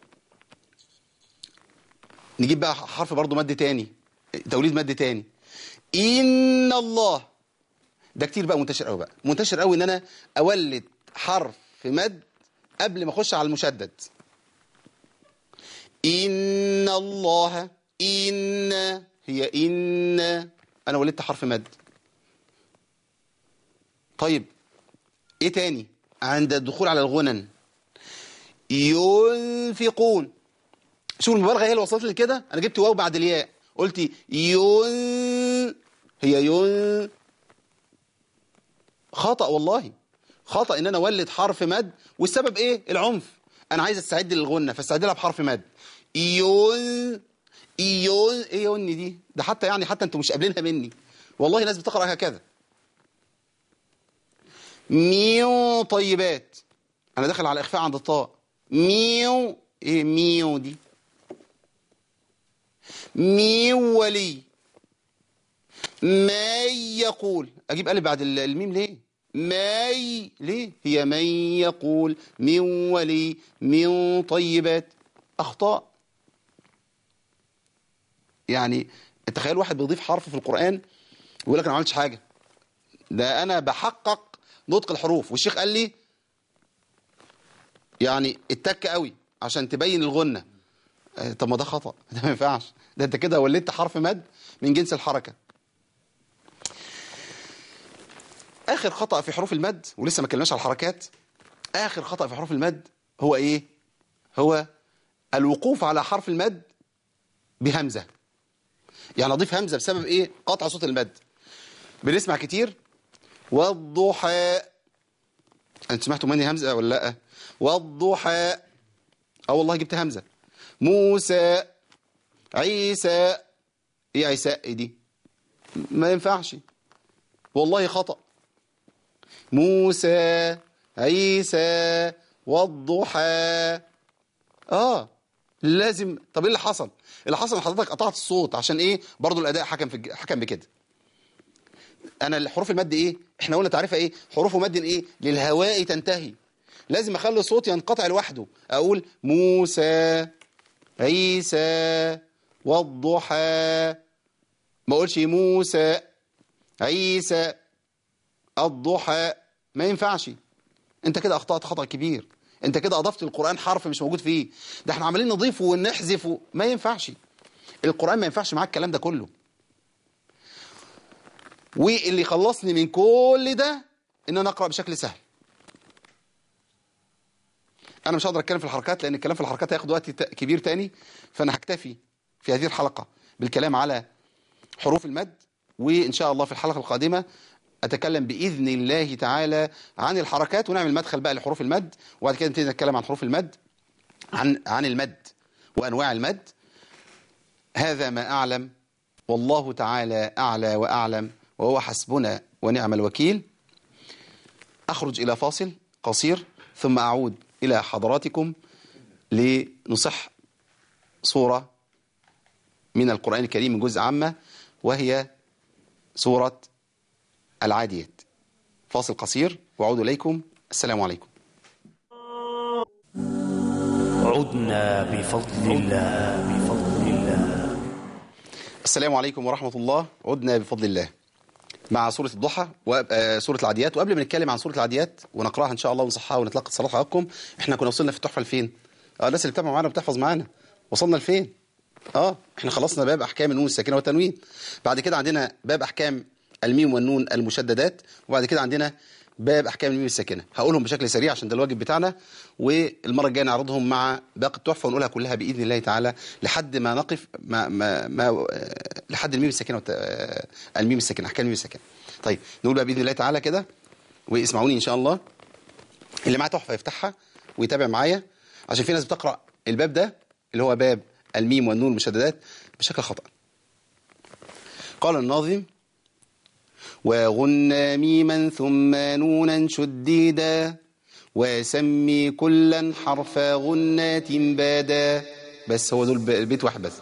نجيب بقى حرف برضو مد تاني توليد مد تاني ان الله ده كتير بقى منتشر قوي بقى منتشر قوي ان انا اولد حرف في مد قبل ما اخش على المشدد ان الله ان هي ان انا ولدت حرف مد طيب ايه تاني عند الدخول على الغنن ينفقون شوف المبالغه هي اللي وصلت لي كده انا جبت واو بعد الياء قلت ين هي ين خطأ والله خطأ ان انا اولد حرف مد والسبب ايه العنف انا عايز استعد للغنه فاستعد لها بحرف مد يون يون ايه يون دي ده حتى يعني حتى انتوا مش قابلينها مني والله ناس بتقرا هكذا ميو طيبات انا داخل على اخفاء عند الطاء ميو ايه ميو دي من ولي من يقول اجيب قلب بعد ال- الميم ليه ماي ليه هي من يقول من ولي من طيبات اخطاء يعني تخيل واحد بيضيف حرف في القرآن ويقول لك انا ما عملتش حاجة ده انا بحقق نطق الحروف والشيخ قال لي يعني اتك قوي عشان تبين الغنة آه، طب ما ده خطأ ده ما ينفعش ده انت كده ولدت حرف مد من جنس الحركة اخر خطأ في حروف المد ولسه ما اتكلمناش على الحركات اخر خطأ في حروف المد هو ايه هو الوقوف على حرف المد بهمزة يعني اضيف همزة بسبب ايه قطع صوت المد بنسمع كتير والضحى انت سمعتوا مني همزة ولا لا والضحى اه والله جبت همزة موسى عيسى ايه عيسى إيه دي ما ينفعش والله خطأ موسى عيسى والضحى اه لازم طب ايه اللي حصل اللي حصل ان حضرتك قطعت الصوت عشان ايه برضو الاداء حكم في حكم بكده انا الحروف المد ايه احنا قلنا تعريفها ايه حروف مد ايه للهواء تنتهي لازم اخلي الصوت ينقطع لوحده اقول موسى عيسى والضحى ما اقولش موسى عيسى الضحى ما ينفعش انت كده اخطأت خطأ كبير انت كده اضفت القرآن حرف مش موجود فيه ده احنا عمالين نضيفه ونحذفه ما ينفعش القرآن ما ينفعش معاك الكلام ده كله واللي خلصني من كل ده ان انا اقرأ بشكل سهل انا مش هقدر اتكلم في الحركات لان الكلام في الحركات هياخد وقت ت- كبير تاني فانا هكتفي في هذه الحلقة بالكلام على حروف المد وإن شاء الله في الحلقة القادمة أتكلم بإذن الله تعالى عن الحركات ونعمل مدخل بقى لحروف المد وبعد كده نبتدي نتكلم عن حروف المد عن عن المد وأنواع المد هذا ما أعلم والله تعالى أعلى وأعلم وهو حسبنا ونعم الوكيل أخرج إلى فاصل قصير ثم أعود إلى حضراتكم لنصح صورة من القرآن الكريم من جزء عامة وهي سورة العاديات فاصل قصير وأعود إليكم السلام عليكم عدنا بفضل الله بفضل الله السلام عليكم ورحمة الله عدنا بفضل الله مع سورة الضحى وسورة العاديات وقبل ما نتكلم عن سورة العاديات ونقراها إن شاء الله ونصحها ونتلقى صلاة حقكم إحنا كنا وصلنا في التحفة لفين؟ اه الناس اللي بتتابع معانا بتحفظ معانا وصلنا لفين؟ اه احنا خلصنا باب أحكام النون الساكنة والتنوين بعد كده عندنا باب أحكام الميم والنون المشددات وبعد كده عندنا باب أحكام الميم الساكنة هقولهم بشكل سريع عشان ده الواجب بتاعنا والمرة الجاية نعرضهم مع باقي التحفة ونقولها كلها بإذن الله تعالى لحد ما نقف ما ما ما آه، لحد الميم الساكنة والت... آه، الميم الساكنة أحكام الميم الساكنة طيب نقول بقى بإذن الله تعالى كده واسمعوني إن شاء الله اللي معاه تحفة يفتحها ويتابع معايا عشان في ناس بتقرأ الباب ده اللي هو باب الميم والنون المشددات بشكل خطأ قال الناظم وغنى ميما ثم نونا شديدا وسمي كلا حرف غنات بادا بس هو دول البيت واحد بس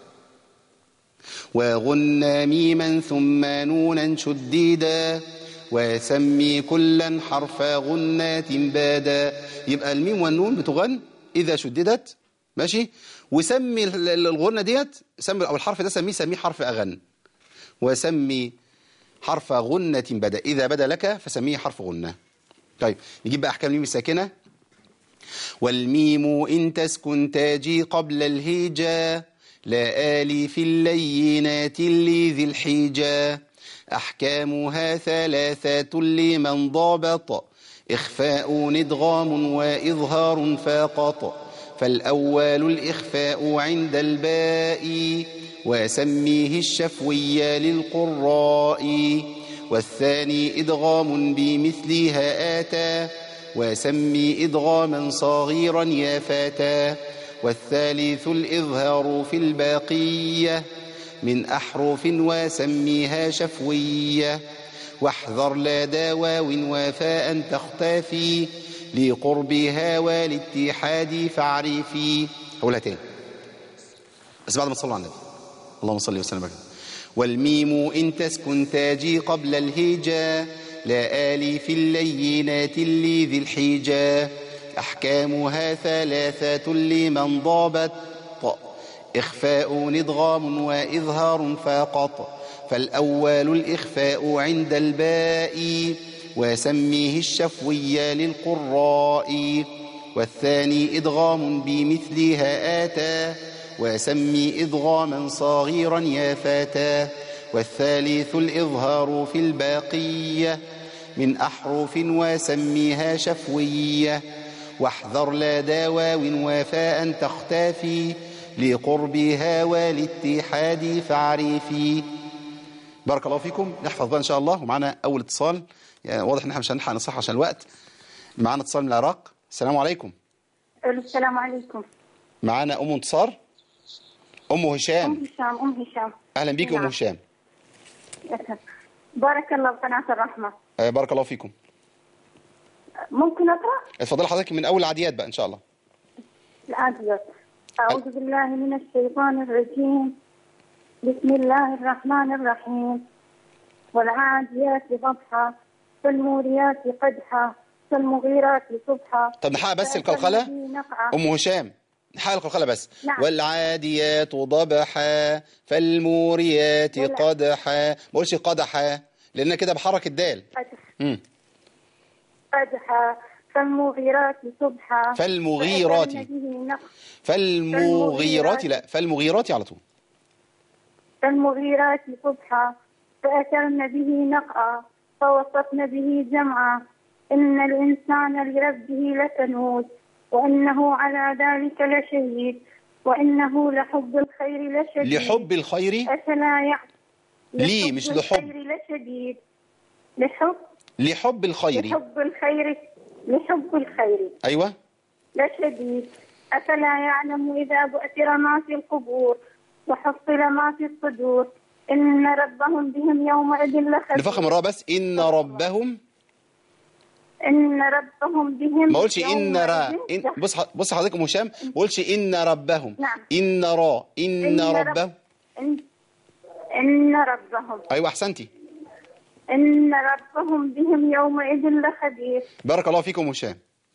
وغنى ميما ثم نونا شديدا وسمي كلا حرف غنات بادا يبقى الميم والنون بتغن إذا شددت ماشي وسمي ال- ال- الغنة ديت سمي أو الحرف ده سميه سميه حرف أغن وسمي حرف غنة بدا إذا بدا لك فسميه حرف غنة طيب نجيب بقى أحكام الميم الساكنة والميم إن تسكن تاجي قبل الهجا لا آلي في اللينات لذي الحجا أحكامها ثلاثة لمن ضابط إخفاء ندغام وإظهار فاقط فالأول الإخفاء عند الباء وسميه الشفوي للقراء والثاني إدغام بمثلها آتى وسمي إدغاما صغيرا يا فتى والثالث الإظهار في الباقية من أحرف وسميها شفوية واحذر لا دا واو وفاء تختفي لقربها والاتحاد فاعرفي هقولها تاني بس بعد ما تصلوا على النبي اللهم صل وسلم وبارك والميم إن تسكن تاجي قبل الهجا لا آلي في اللينات اللي ذي الحجا أحكامها ثلاثة لمن ضابت إخفاء إدغام وإظهار فقط فالأول الإخفاء عند الباء وسميه الشفوي للقراء والثاني إدغام بمثلها آتى وسمي إدغاما صغيرا يا فتى والثالث الإظهار في الباقية من أحرف وسميها شفوية واحذر لا دواو وفاء تختفي لقربها والاتحاد فاعرفي بارك الله فيكم نحفظ بقى إن شاء الله ومعنا أول اتصال يعني واضح إن احنا مش هنلحق نصح عشان الوقت معنا اتصال من العراق السلام عليكم السلام عليكم معانا أم انتصار أم هشام أم هشام أم هشام أهلا بيك أم نعم. هشام أسف. بارك الله بقناة الرحمة آه، بارك الله فيكم ممكن أقرأ اتفضل حضرتك من أول العاديات بقى إن شاء الله العاديات أعوذ بالله من الشيطان الرجيم بسم الله الرحمن الرحيم والعاديات ضبحا فالموريات قدحا فالمغيرات صبحا طب نحقق بس فأثرن القلقلة به نقعا. أم هشام نحقق القلقلة بس نعم. والعاديات ضبحا فالموريات ولا- قدحا ما بقولش قدحا لأن كده بحرك الدال قدح مم. قدحا فالمغيرات صبحا فالمغيرات. فأثرن به نقعا. فالمغيرات لا فالمغيرات على طول فالمغيرات صبحا فأثرن به نقعا فوسطن به جمعا إن الإنسان لربه لكنود وإنه على ذلك لشهيد وإنه لحب الخير لشديد لحب الخير أفلا يعلم ليه مش لحب الخير لشديد لحب لحب الخير لحب الخير لحب الخير أيوة لشديد أفلا يعلم إذا بؤثر ما في القبور وحصل ما في الصدور إن ربهم بهم يومئذ لخبير نفخم الراء بس إن ربهم إن ربهم بهم ما قولش إن را يومئذ إن لخبير. بص ح- بص حضرتك أم هشام ما قولش إن ربهم نعم. إن را إن إن رب- ربهم إن, إن ربهم أيوة أحسنتي إن ربهم بهم يومئذ لخبير بارك الله فيكم هشام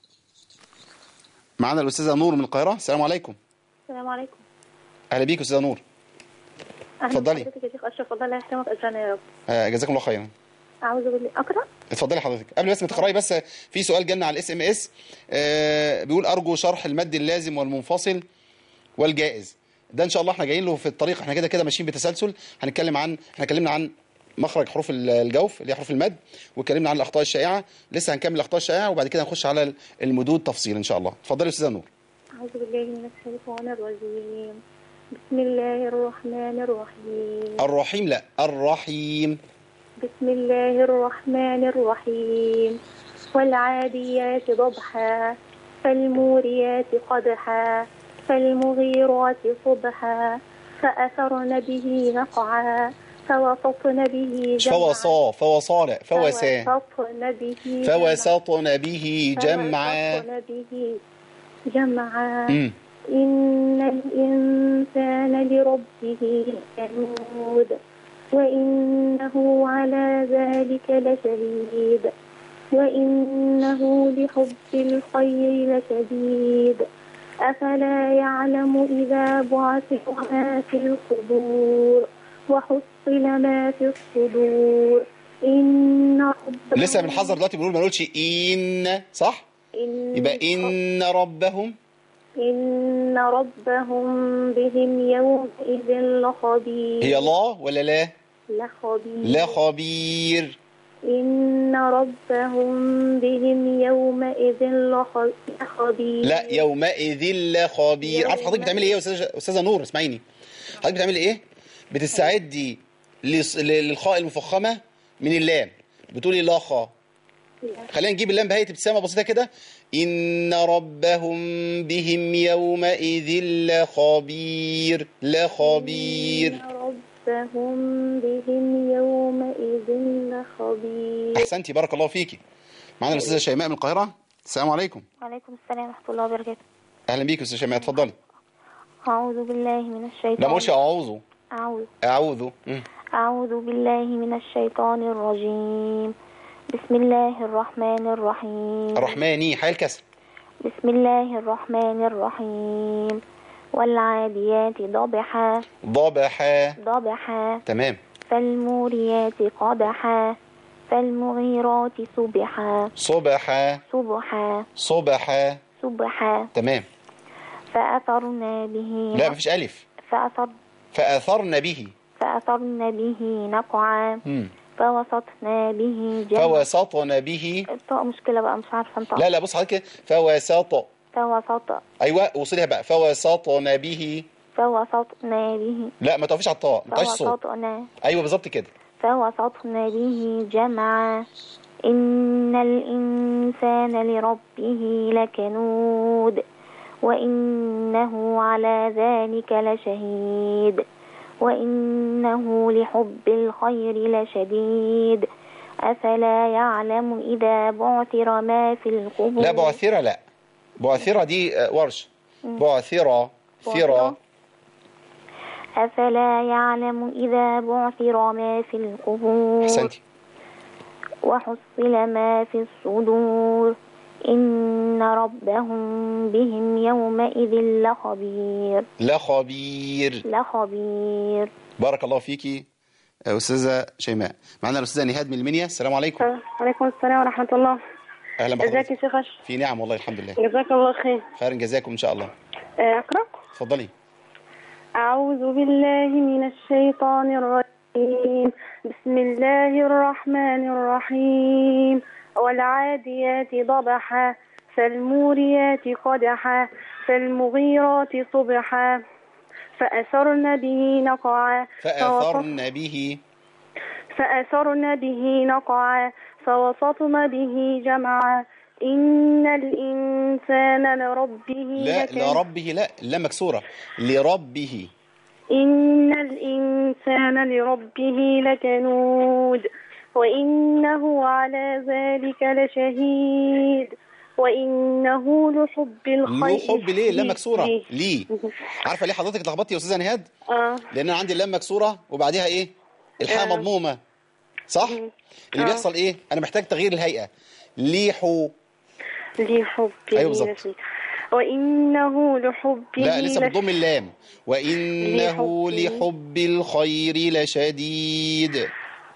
معانا الأستاذة نور من القاهرة السلام عليكم السلام عليكم أهلا بيك أستاذة نور أهلا اتفضلي. بحضرتك يا شيخ أشرف الله يحرمك أجرنا يا رب آه، جزاكم الله خيرا أعوذ بالله أقرأ اتفضلي حضرتك قبل بس ما تقراي بس في سؤال جالنا على الاس ام اس بيقول ارجو شرح المد اللازم والمنفصل والجائز ده ان شاء الله احنا جايين له في الطريق احنا كده كده ماشيين بتسلسل هنتكلم عن احنا اتكلمنا عن مخرج حروف ال- الجوف اللي هي حروف المد واتكلمنا عن الاخطاء الشائعه لسه هنكمل الاخطاء الشائعه وبعد كده هنخش على المدود تفصيل ان شاء الله اتفضلي يا استاذه نور أعوذ بالله من الشيطان الرجيم بسم الله الرحمن الرحيم الرحيم لا الرحيم بسم الله الرحمن الرحيم والعاديات ضبحا فالموريات قدحا فالمغيرات صبحا فأثرن به نقعا فوسطن به مش جمعا فوصا فوصا لا فوسا فوسطن به جمعا. فوسطن به جمعا فوسطن به جمعا مم. إن الإنسان لربه لكنود وإنه على ذلك لشهيد وإنه لحب الخير لشديد أفلا يعلم إذا بعثر ما في القبور وحصل ما في الصدور إن ربهم لسه بنحذر دلوقتي بنقول ما نقولش ان صح إن يبقى ان ربهم إن ربهم بهم يومئذ لخبير هي لا ولا لا لخبير لا خبير إن ربهم بهم يومئذ لخ- لخبير لا يومئذ لا خبير عارف حضرتك بتعملي ايه يا استاذه استاذه نور اسمعيني حضرتك بتعملي ايه بتستعدي لص- للخاء المفخمه من اللام بتقولي لا خا خلينا نجيب اللام بهيئه ابتسامه بسيطه كده ان ربهم بهم يومئذ لخبير لخبير إن ربهم بهم يومئذ لخبير احسنتي بارك الله فيكي معانا الاستاذه شيماء من القاهره السلام عليكم وعليكم السلام ورحمة الله وبركاته اهلا بيك يا استاذه شيماء اتفضلي أعوذ بالله من الشيطان لا ما اقولش اعوذ أعوذ أعوذ مم. أعوذ بالله من الشيطان الرجيم بسم الله الرحمن الرحيم الرحماني حي الكسر بسم الله الرحمن الرحيم والعاديات ضبحا ضبحا ضبحا تمام فالموريات قدحا فالمغيرات صبحا صبحا صبحا صبحا صبحا تمام فأثرنا به لا مفيش ألف فأثر فأثرن به فأثرن به نقعا مم. فوسطنا به جمعا فوسطن به الطاء مشكلة بقى مش عارفة انطق لا لا بص حضرتك كده. فوسط فوسط ايوه وصلها بقى فوسطن به فوسطنا به لا ما تقفيش على الطاء ما تقفيش صوت فوسطنا ايوه بالظبط كده فوسطنا به جمعا إن الإنسان لربه لكنود وإنه على ذلك لشهيد وإنه لحب الخير لشديد أفلا يعلم إذا بعثر ما في القبور لا بعثرة لا بعثرة دي آه، ورش بعثرة ثرة بعثرة. أفلا يعلم إذا بعثر ما في القبور احسنتي وحصل ما في الصدور إن ربهم بهم يومئذ لخبير لا خبير لخبير بارك الله فيكي آه، استاذه شيماء معنا الاستاذه نهاد من المنيا السلام عليكم وعليكم السلام ورحمة الله اهلا ازيك بحضرتك يا شيخ أشرف في نعم والله الحمد لله جزاك الله خير خير جزاكم ان شاء الله آه، أقرأ اتفضلي أعوذ بالله من الشيطان الرجيم بسم الله الرحمن الرحيم والعاديات ضبحا فالموريات قدحا فالمغيرات صبحا فأثرن به نقعا فاثرن به فأثرن به نقعا فوسطن به جمعا إن الإنسان لربه لا لكن- لربه لا لا مكسوره لربه إن الإنسان لربه لكنود وإنه على ذلك لشهيد وإنه لحب له الخير حب ليه لا مكسوره ليه؟ ليه عارفه ليه حضرتك اتلخبطتي يا استاذه نهاد آه. لان انا عندي اللام مكسوره وبعديها ايه الحاء آه. مضمومه صح اللي آه. بيحصل ايه انا محتاج تغيير الهيئه ليحو لحبه أيوة بالظبط. لشديد. وإنه لحبه لا لسه لش- بتضم اللام وانه لحبه. لحب الخير لشديد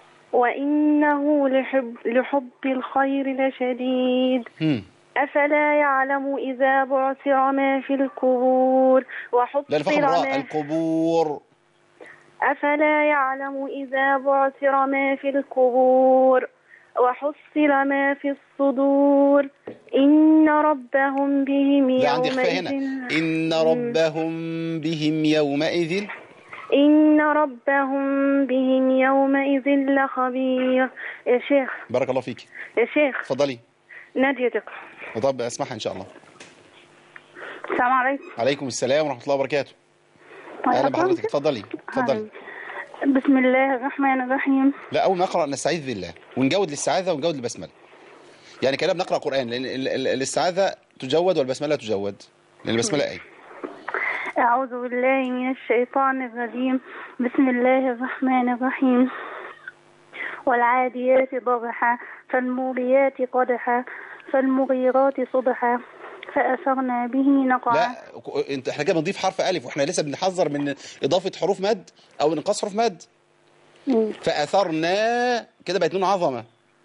وإنه لحب, لحب الخير لشديد هم. أفلا يعلم إذا بعثر ما في القبور وحصل لا الفخم راء ما القبور أفلا يعلم إذا بعثر ما في القبور وحصل ما في الصدور إن ربهم بهم لا عندي اخفاء يومئذ هنا ان ربهم بهم يومئذ إن ربهم بهم يومئذ لخبير يا شيخ بارك الله فيك يا شيخ اتفضلي ناديتك طب اسمعها ان شاء الله السلام عليكم عليكم السلام ورحمه الله وبركاته اهلا بحضرتك اتفضلي اتفضلي بسم الله الرحمن الرحيم لا اول ما نقرا نستعيذ بالله ونجود للسعاده ونجود للبسمله يعني كلام نقرا قران لان ال- ال- الاستعاذه تجود والبسمله لا تجود لان البسمله ايه أعوذ بالله من الشيطان الرجيم بسم الله الرحمن الرحيم والعاديات ضبحا فالموريات قدحا فالمغيرات صبحا فأثرنا به نقعا لا ك- انت احنا كده بنضيف حرف الف واحنا لسه بنحذر من اضافه حروف مد او انقاص حروف مد مم. فاثرنا كده بقت نون عظمه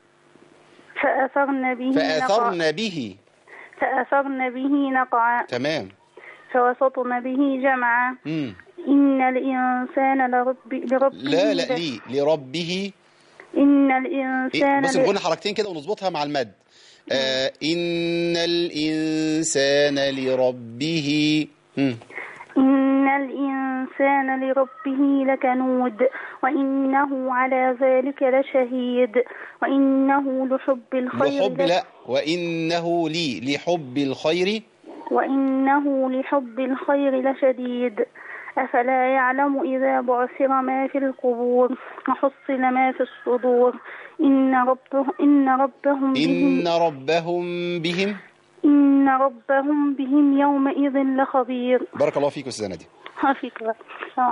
فأثرن به نقعا فاثرنا به فأثرن به نقعا تمام فوسطن به جمعا امم إن الإنسان لرب لربه لا لا لك- لي لربه إن إيه؟ الإنسان بص ل- نقول حركتين كده ونظبطها مع المد آه ان الانسان لربه مم. إن الإنسان لربه لكنود وإنه على ذلك لشهيد وإنه لحب الخير لحب لا وانه لي لحب الخير وإنه لحب الخير لشديد أفلا يعلم إذا بعثر ما في القبور وحصل ما في الصدور إن ربه إن ربهم بهم ان ربهم بهم إن ربهم بهم يومئذ لخبير بارك الله فيك استاذه ناديه ما فيك بقى. السلام عليكم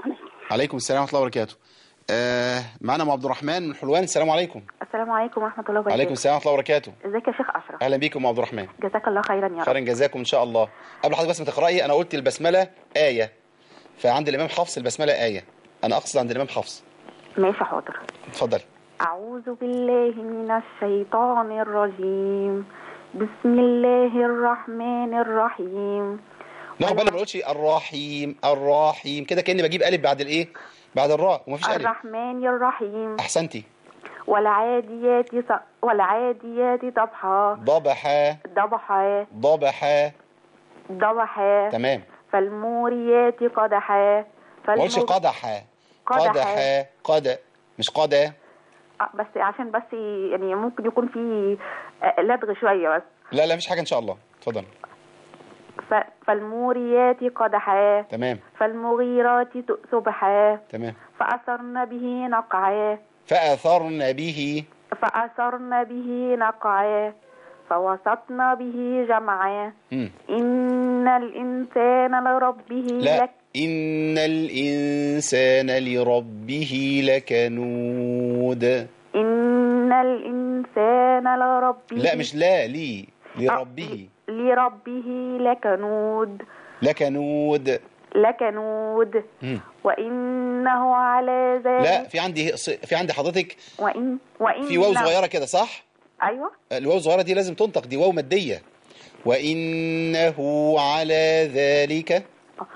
عليكم السلام ورحمه الله وبركاته آه معانا ام عبد الرحمن من حلوان السلام عليكم السلام عليكم ورحمة الله وبركاته عليكم السلام ورحمه الله وبركاته ازيك يا شيخ أشرف اهلا بيكم ام عبد الرحمن جزاك الله خيرا يا خيرا رب جزاكم ان شاء الله قبل حضرتك بس ما تقراي انا قلت البسمله ايه فعند الامام حفص البسمله ايه انا اقصد عند الامام حفص ماشي حاضر اتفضلي أعوذ بالله من الشيطان الرجيم بسم الله الرحمن الرحيم ناخد بالنا ما نقولش الرحيم الرحيم كده كاني بجيب الف بعد الايه بعد الراء ومفيش الف الرحمن الرحيم احسنتي والعاديات ص... والعاديات ضبحا ضبحا ضبحا ضبحا ضبحا تمام فالموريات قدحا ما قولش فالمور- قدحا قدحا. قدحا قد مش قدا آه، بس عشان بس يعني ممكن يكون في آه، لدغ شوية بس لا لا مفيش حاجه ان شاء الله اتفضل ف... فالموريات قدحا تمام فالمغيرات سبحا تمام فأثرن به نقعا فاثرن به فأثرن به نقعا فوسطن به جمعا مم. إن الإنسان لربه لا لك إن الإنسان لربه لكنود إن الإنسان لربه لا مش لا لي لربه آه، لربه لكنود لكنود لكنود مم. وإنه على ذلك لا في عندي في عندي حضرتك وإن وإن في واو صغيرة كده صح أيوه الواو الصغيرة دي لازم تنطق دي واو مادية وإنه على ذلك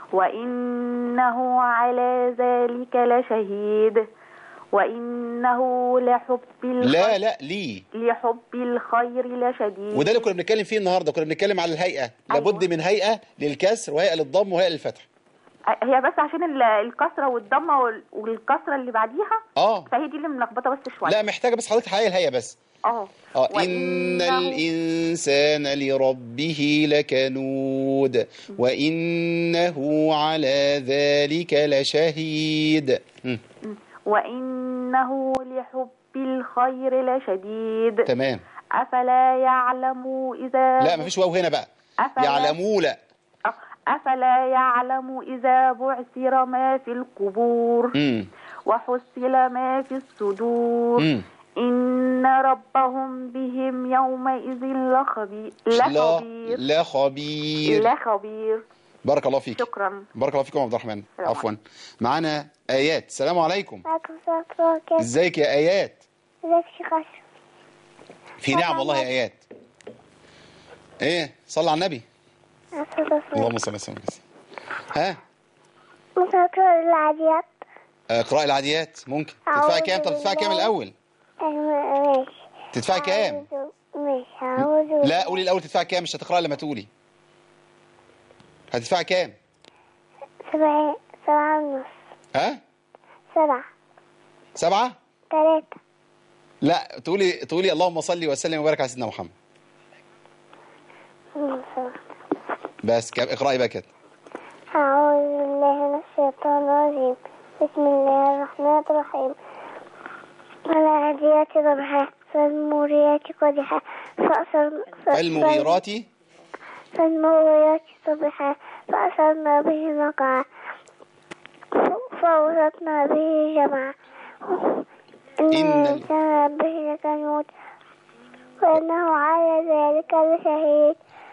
وإنه على ذلك لشهيد وإنه لحب الخير لا لا لي لحب الخير لشديد وده اللي كنا بنتكلم فيه النهارده كنا بنتكلم على الهيئة لابد من هيئة للكسر وهيئة للضم وهيئة للفتح هي بس عشان ال- الكسرة والضمة وال- والكسرة اللي بعديها اه فهي دي اللي ملخبطة بس شوية لا محتاجة بس حضرتك تحققي الهيئة بس اه اه إن وإنه- الإنسان لربه لكنود وإنه على ذلك لشهيد مم. وإنه لحب الخير لشديد تمام أفلا يعلم إذا لا مفيش واو هنا بقى أفلا يعلموا لا أفلا يعلم إذا بعثر ما في القبور مم. وحصل ما في الصدور مم. إن ربهم بهم يومئذ لخبير لا لخبير لا خبير لخبير بارك الله فيك شكرا بارك الله فيكم يا عبد الرحمن السلام عفوا معانا آيات السلام عليكم معكم السلام ورحمة الله وبركاته ازيك يا آيات ازيك يا شيخ أشرف في نعم والله يا آيات ايه صلى على النبي الصلاة والسلام اللهم صل وسلم على سيدنا. ها ممكن أقرأ العاديات آه، قراءة العاديات ممكن تدفعي كام طب تدفعي كام الأول أيوة، ماشي تدفعي كام أعوذ- ماشي أعوذ لا قولي الأول تدفعي كام مش هتقرأي لما تقولي هتدفعي كام سبعة سبعة ونص ها سبعة سبعة ثلاثة لا تقولي تقولي اللهم صل وسلم وبارك على سيدنا محمد سبعة. بس كام اقرأي بقى كده أعوذ بالله من الشيطان الرجيم بسم الله الرحمن الرحيم والعاديات ضبحا فالموريات قدحا فأثر المغيرات فالمغيرات صبحا فأثرنا به نقعا فوسطنا به جمعا إن إن ال- الإنسان به لكنود وإنه على ذلك لشهيد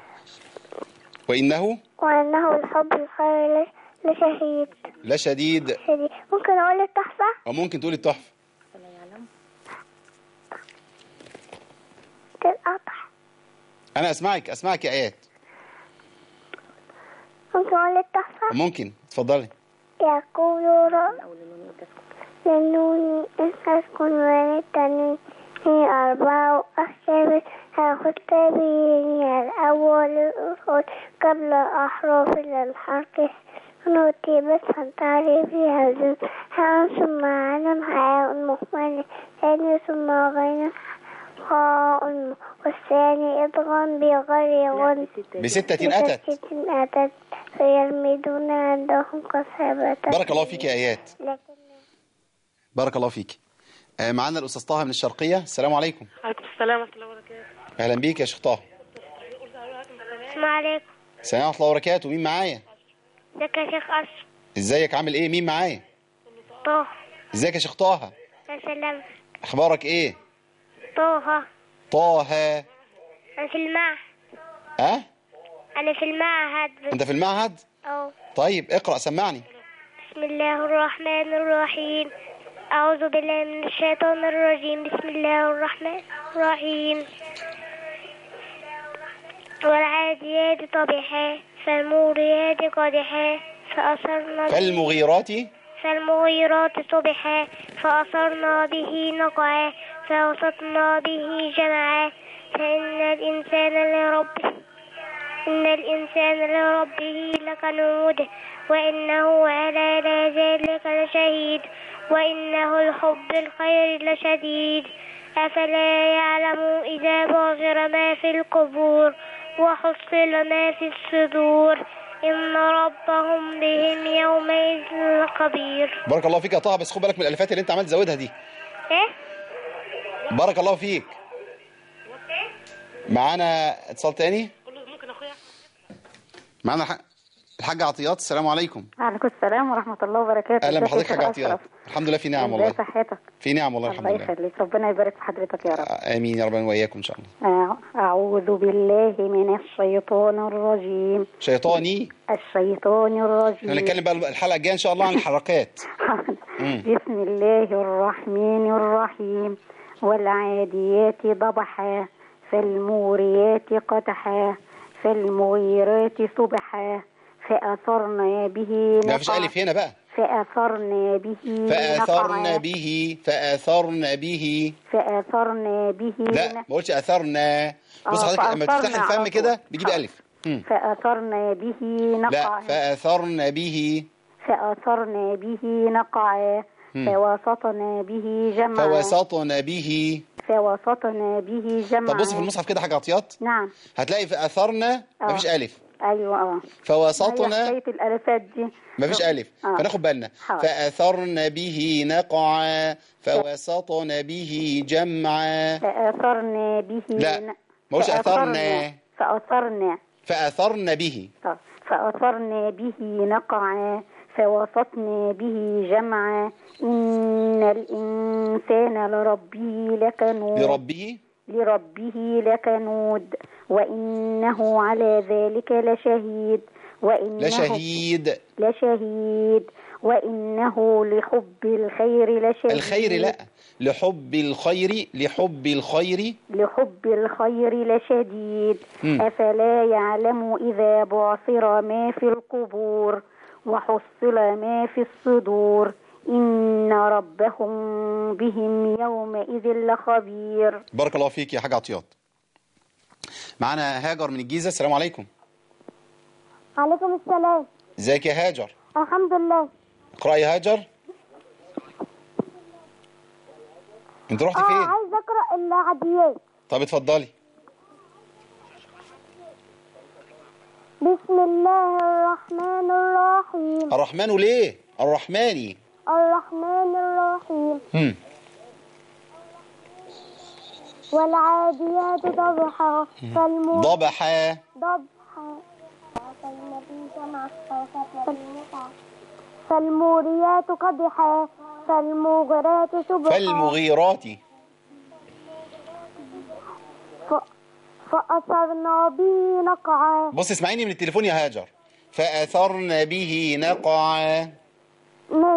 وإنه وأنه الحب الخير لش- لشهيد لشديد شديد ممكن أقول التحفة وممكن تقولي التحفة تتقطع أنا أسمعك أسمعك يا آيات ممكن أقول التحفة ممكن اتفضلي يقول رب لنوني إن أسكن وللتنين هي أربع أحساب هاخد تبيني الأول الأصول قبل أحرف للحرف نوتي بس فانتعري فيها زن ها ثم علم حياء مهمل ثاني ثم غين خاء والثاني إضغام بغير غن بستة أتت بستة أتت فيرمدون عندهم قصابة بارك الله فيك يا آيات لكن بارك الله فيك آه، معانا الأستاذ طه من الشرقية السلام عليكم عليكم السلام ورحمة الله وبركاته أهلا بيك يا شيخ طه السلام عليكم السلام ورحمة الله وبركاته مين معايا ازيك يا شيخ أشرف ازيك عامل ايه مين معايا طه ازيك يا شيخ طه السلام اخبارك ايه طه طه أنا في المعهد ها أنا في المعهد انت في المعهد أو طيب اقرا سمعني بسم الله الرحمن الرحيم أعوذ بالله من الشيطان الرجيم بسم الله الرحمن الرحيم والعاديات طبحا فالموريات قدحا فأثرن فالمغيرات فالمغيرات صبحا فأثرنا به نقعا فوسطنا به جمعا فإن الإنسان لربه إن الإنسان لربه لكنود وإنه على ذلك لشهيد وإنه لحب الخير لشديد أفلا يعلم إذا بعثر ما في القبور وحصل ما في الصدور إن ربهم بهم يومئذ خبير بارك الله فيك يا طه بس خد بالك من الالفات اللي انت عمال تزودها دي إيه؟ بارك الله فيك معانا اتصال تاني معانا الح... الحاج عطيات السلام عليكم وعليكم السلام ورحمة الله وبركاته اهلا ازيك بحضرتك يا حاج شيخ عطيات أشرف؟ الحمد لله في نعم ازاي والله صحتك في نعم والله الحمد الله لله يخليك ربنا يبارك في حضرتك يا رب امين يا رب أنا واياكم ان شاء الله أع- أعوذ بالله من الشيطان الرجيم شيطاني الشيطان الرجيم احنا هنتكلم بقى الحلقه الجايه ان شاء الله عن الحركات مم. بسم الله الرحمن الرحيم والعاديات ضبحا فالموريات قدحا فالمغيرات صبحا فأثرن به لا مفيش نقعا. الف هنا بقى فأثرن به فاثرن نقعا. به فاثرن به فأثرن به لا ما قلتش اثرنا بص آه، حضرتك لما فأثرن تفتح على الفم طول. كده بيجيب الف مم. فأثرن به لا نقعا فاثرن به فأثرن به نقعا مم. فوسطن به جمعا فوسطن به فوسطن به جمعا طب بص في المصحف كده حاجه عطيات نعم هتلاقي في اثرنا آه. مفيش الف ايوه اه هي فوسطنا حكايه الالفات دي مفيش الف آه. فناخد بالنا حاضر. فاثرن به نقعا فوسطن به جمعا فأثرن به لا، ن- ما قلتش فأثرن- أثرنا. فأثرن فاثرن به طب، فأثرن به نقعا فوسطن به جمعا إن الإنسان لربه لكنود لربه لربه لكنود وإنه على ذلك لشهيد وإنه لشهيد لشهيد وإنه لحب الخير لشديد الخير لا لحب الخير لحب الخير لحب الخير لشديد مم. أفلا يعلم إذا بعثر ما في القبور وحصل ما في الصدور إن ربهم بهم يومئذ لخبير بارك الله فيك يا حاج عطيات معانا هاجر من الجيزه السلام عليكم عليكم السلام ازيك يا هاجر الحمد لله اقرأي يا هاجر انت رحت فين عايز اقرا العاديات طب اتفضلي بسم الله الرحمن الرحيم الرحمن ليه الرحماني الرحمن الرحيم هم. والعاديات ضبحا فالمو ضبحا ضبحا فالموريات قدحا فالمغرات سبحا فالمغيرات ف... فأثرنا به نقعا بص اسمعيني من التليفون يا هاجر فأثرن به نقعا مس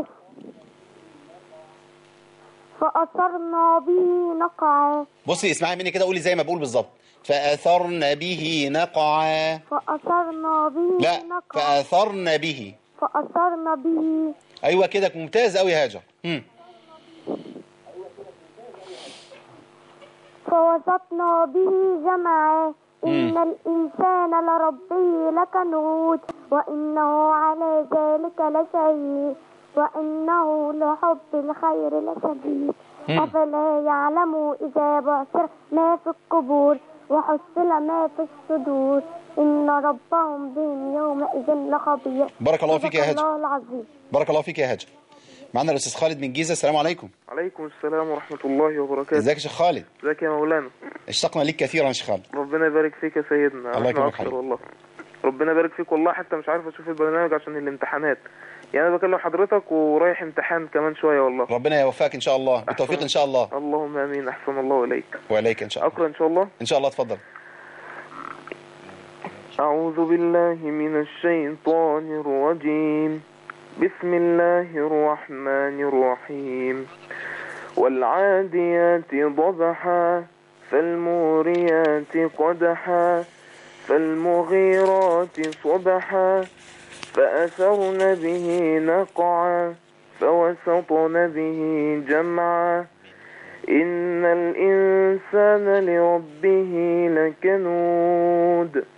فأثرنا به نقعا بصي اسمعي مني كده قولي زي ما بقول بالظبط فأثرن به نقعا فأثرنا به لا نقعا فأثرن به فأثرنا به ايوه كده ممتاز قوي يا هاجر هم. فوسطنا به جمعا إن الإنسان لربه لكنود وإنه على ذلك لشهيد وإنه لحب الخير لشديد مم. أفلا يعلم إذا بعثر ما في القبور وحصل ما في الصدور إن ربهم بهم يومئذ لخبير بارك الله فيك يا صدق هاجر الله العظيم بارك الله فيك يا هاجر معانا الاستاذ خالد من الجيزه السلام عليكم عليكم السلام ورحمة الله وبركاته ازيك يا شيخ خالد ازيك يا مولانا اشتقنا ليك كثيرا يا شيخ خالد ربنا يبارك فيك يا سيدنا الله احنا يكرمك اكثر حبيبي. والله ربنا يبارك فيك والله حتى مش عارف اشوف البرنامج عشان الامتحانات يعني انا بكلم حضرتك ورايح امتحان كمان شويه والله ربنا يوفقك ان شاء الله بالتوفيق ان شاء الله اللهم امين احسن الله اليك وعليك ان شاء الله اقرا ان شاء الله ان شاء الله اتفضل أعوذ بالله من الشيطان الرجيم بسم الله الرحمن الرحيم والعاديات ضبحا فالموريات قدحا فالمغيرات صبحا فأثرن به نقعا فوسطن به جمعا إن الإنسان لربه لكنود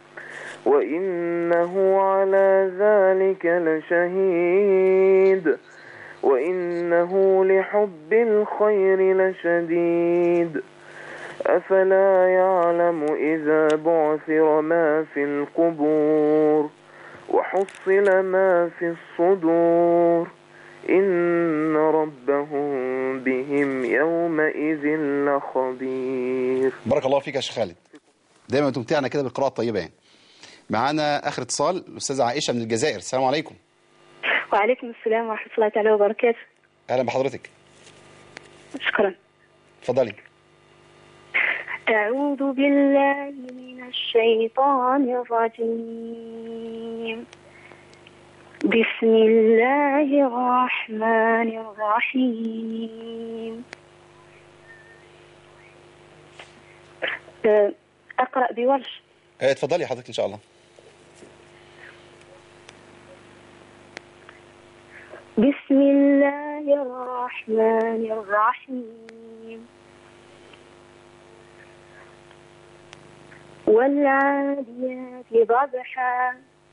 وإنه على ذلك لشهيد وإنه لحب الخير لشديد أفلا يعلم إذا بعثر ما في القبور وحصل ما في الصدور إن ربهم بهم يومئذ لخبير بارك الله فيك يا شيخ خالد دايما تمتعنا كده بالقراءه الطيبه يعني معانا اخر اتصال الاستاذه عائشه من الجزائر السلام عليكم وعليكم السلام ورحمة الله تعالى وبركاته اهلا بحضرتك شكرا اتفضلي أعوذ بالله من الشيطان الرجيم بسم الله الرحمن الرحيم أه، أقرأ بورش اه، اتفضلي حضرتك ان شاء الله بسم الله الرحمن الرحيم والعاديات ضبحا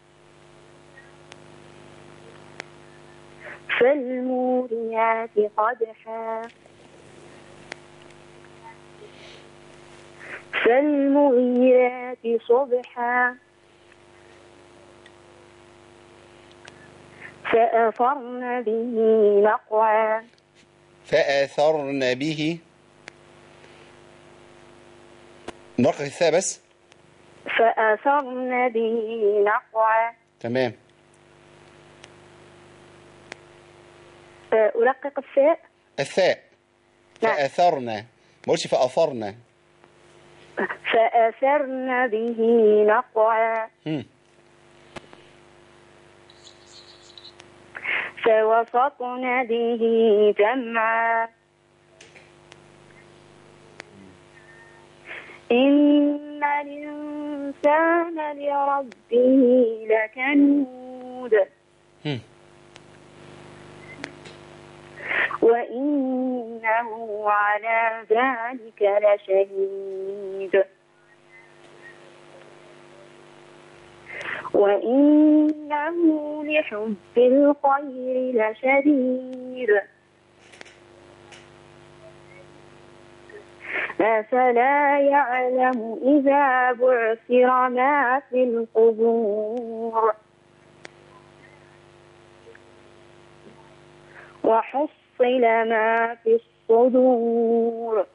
فالموريات قدحا فالمغيرات صبحا فأثرن به نقعا فاثرن به نرقق الثاء بس فأثرن به نقعا تمام أه، أرقق الفاء الثاء فاثرن ما قلتش فاثرن فأثرن به نقعا هم. فوسطن به جمعا إن الإنسان لربه لكنود هم. وإنه على ذلك لشهيد وإنه لحب الخير لشديد أفلا يعلم إذا بعثر ما في القبور وحصل ما في الصدور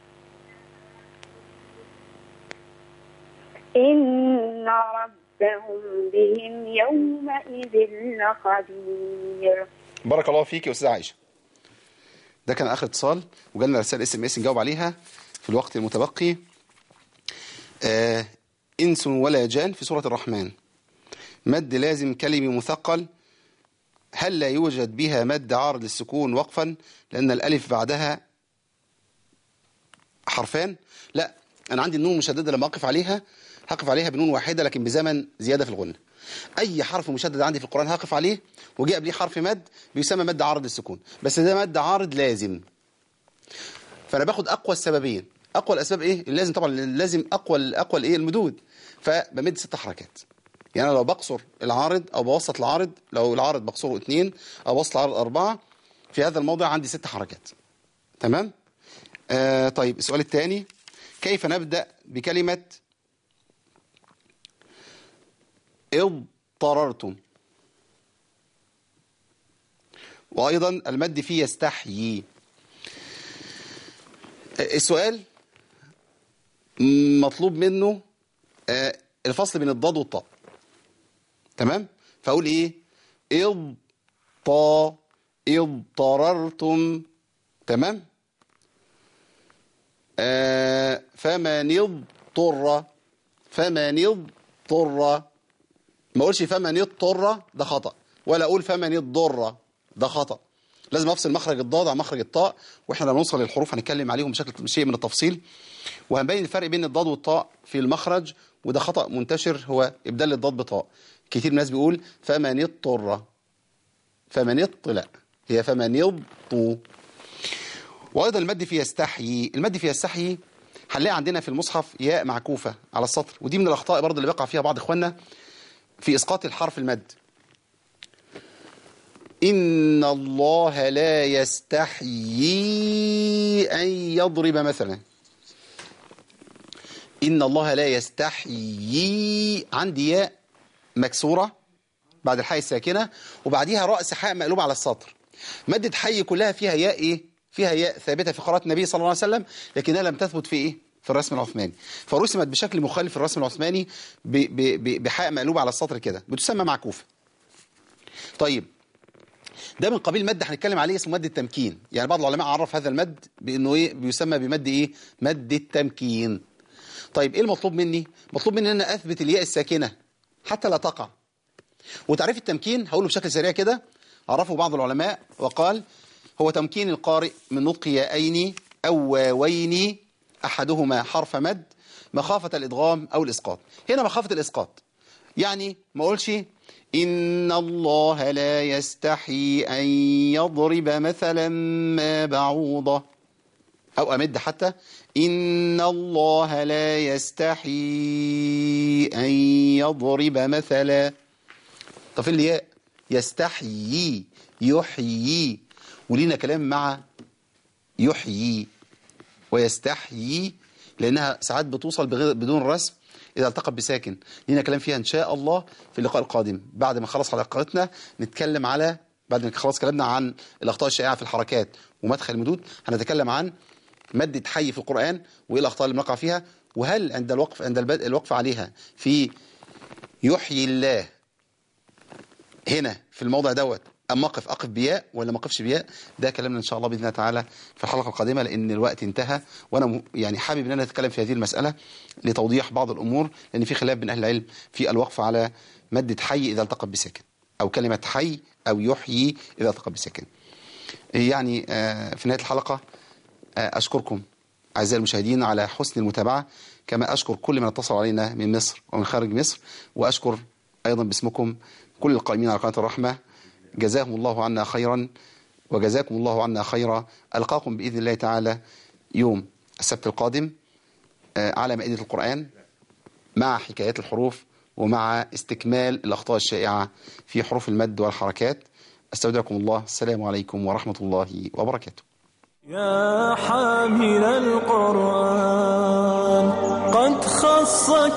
إن ربهم بهم يومئذ لخبير بارك الله فيك يا استاذه عائشه ده كان اخر اتصال وجالنا رساله اس ام اس نجاوب عليها في الوقت المتبقي آه انس ولا جان في سوره الرحمن مد لازم كلمي مثقل هل لا يوجد بها مد عارض للسكون وقفا لان الالف بعدها حرفان لا انا عندي النون مشدده لما اقف عليها هقف عليها بنون واحده لكن بزمن زياده في الغنه اي حرف مشدد عندي في القران هقف عليه وجاء قبليه حرف مد بيسمى مد عارض للسكون بس ده مد عارض لازم فانا باخد اقوى السببين اقوى الاسباب ايه اللازم طبعا لازم اقوى اقوى الايه المدود فبمد ست حركات يعني أنا لو بقصر العارض او بوسط العارض لو العارض بقصره اثنين او بوسط العارض اربعه في هذا الموضع عندي ست حركات تمام آه طيب السؤال الثاني كيف نبدا بكلمه اضطررتم وايضا المد فيه يستحيي السؤال مطلوب منه آه، الفصل بين الضاد والطاء تمام فاقول ايه اض طا اضطررتم تمام آه فمن اضطر فمن اضطر ما اقولش فمن اضطر ده خطأ ولا اقول فمن اضطر ده خطأ لازم افصل مخرج الضاد عن مخرج الطاء واحنا لما نوصل للحروف هنتكلم عليهم بشكل شيء من التفصيل وهنبين الفرق بين الضاد والطاء في المخرج وده خطأ منتشر هو ابدال الضاد بطاء كتير من الناس بيقول فمن اضطر فمن اطلع هي فمن يضطو وايضا المد في يستحيي المد في يستحيي هنلاقي عندنا في المصحف ياء معكوفة على السطر ودي من الأخطاء برضه اللي بيقع فيها بعض إخواننا في إسقاط الحرف المد إن الله لا يستحيي أن يضرب مثلا إن الله لا يستحيي عندي ياء مكسورة بعد الحاء الساكنة وبعديها رأس حاء مقلوب على السطر مادة حي كلها فيها ياء إيه؟ فيها ياء ثابتة في قراءة النبي صلى الله عليه وسلم لكنها لم تثبت في إيه؟ في الرسم العثماني فرسمت بشكل مخالف في الرسم العثماني ب- ب- ب- بحاء مقلوب على السطر كده بتسمى معكوفة طيب ده من قبيل مد هنتكلم عليه اسمه مد التمكين يعني بعض العلماء عرف هذا المد بانه ايه بيسمى بمد ايه مد التمكين طيب ايه المطلوب مني مطلوب مني ان انا اثبت الياء الساكنه حتى لا تقع وتعريف التمكين هقوله بشكل سريع كده عرفه بعض العلماء وقال هو تمكين القارئ من نطق يائين او واوين احدهما حرف مد مخافه الادغام او الاسقاط هنا مخافه الاسقاط يعني ما اقولش إن الله لا يستحي أن يضرب مثلا ما بعوضة أو أمد حتى إن الله لا يستحي أن يضرب مثلا طب في الياء يستحيي يحيي ولينا كلام مع يحيي ويستحيي لأنها ساعات بتوصل بغير بدون رسم إذا التقت بساكن لينا كلام فيها إن شاء الله في اللقاء القادم بعد ما خلص حلقتنا نتكلم على بعد ما خلاص كلامنا عن الأخطاء الشائعة في الحركات ومدخل المدود هنتكلم عن مادة حي في القرآن وإيه الأخطاء اللي بنقع فيها وهل عند الوقف عند البدء الوقف عليها في يحيي الله هنا في الموضع دوت أما أقف أقف بياء ولا ما أقفش بياء ده كلامنا إن شاء الله بإذن الله تعالى في الحلقة القادمة لأن الوقت انتهى وأنا م- يعني حابب أن أنا أتكلم في هذه المسألة لتوضيح بعض الأمور لأن في خلاف بين أهل العلم في الوقف على مادة حي إذا التقت بساكن أو كلمة حي أو يحيي إذا التقت بساكن يعني آه، في نهاية الحلقة آه، أشكركم أعزائي المشاهدين على حسن المتابعة كما أشكر كل من اتصل علينا من مصر ومن خارج مصر وأشكر أيضا باسمكم كل القائمين على قناة الرحمة جزاهم الله عنا خيرا وجزاكم الله عنا خيرا ألقاكم بإذن الله تعالى يوم السبت القادم آه، على مائدة القرآن مع حكايات الحروف ومع استكمال الأخطاء الشائعة في حروف المد والحركات أستودعكم الله السلام عليكم ورحمة الله وبركاته يا حامل القرآن قد خصك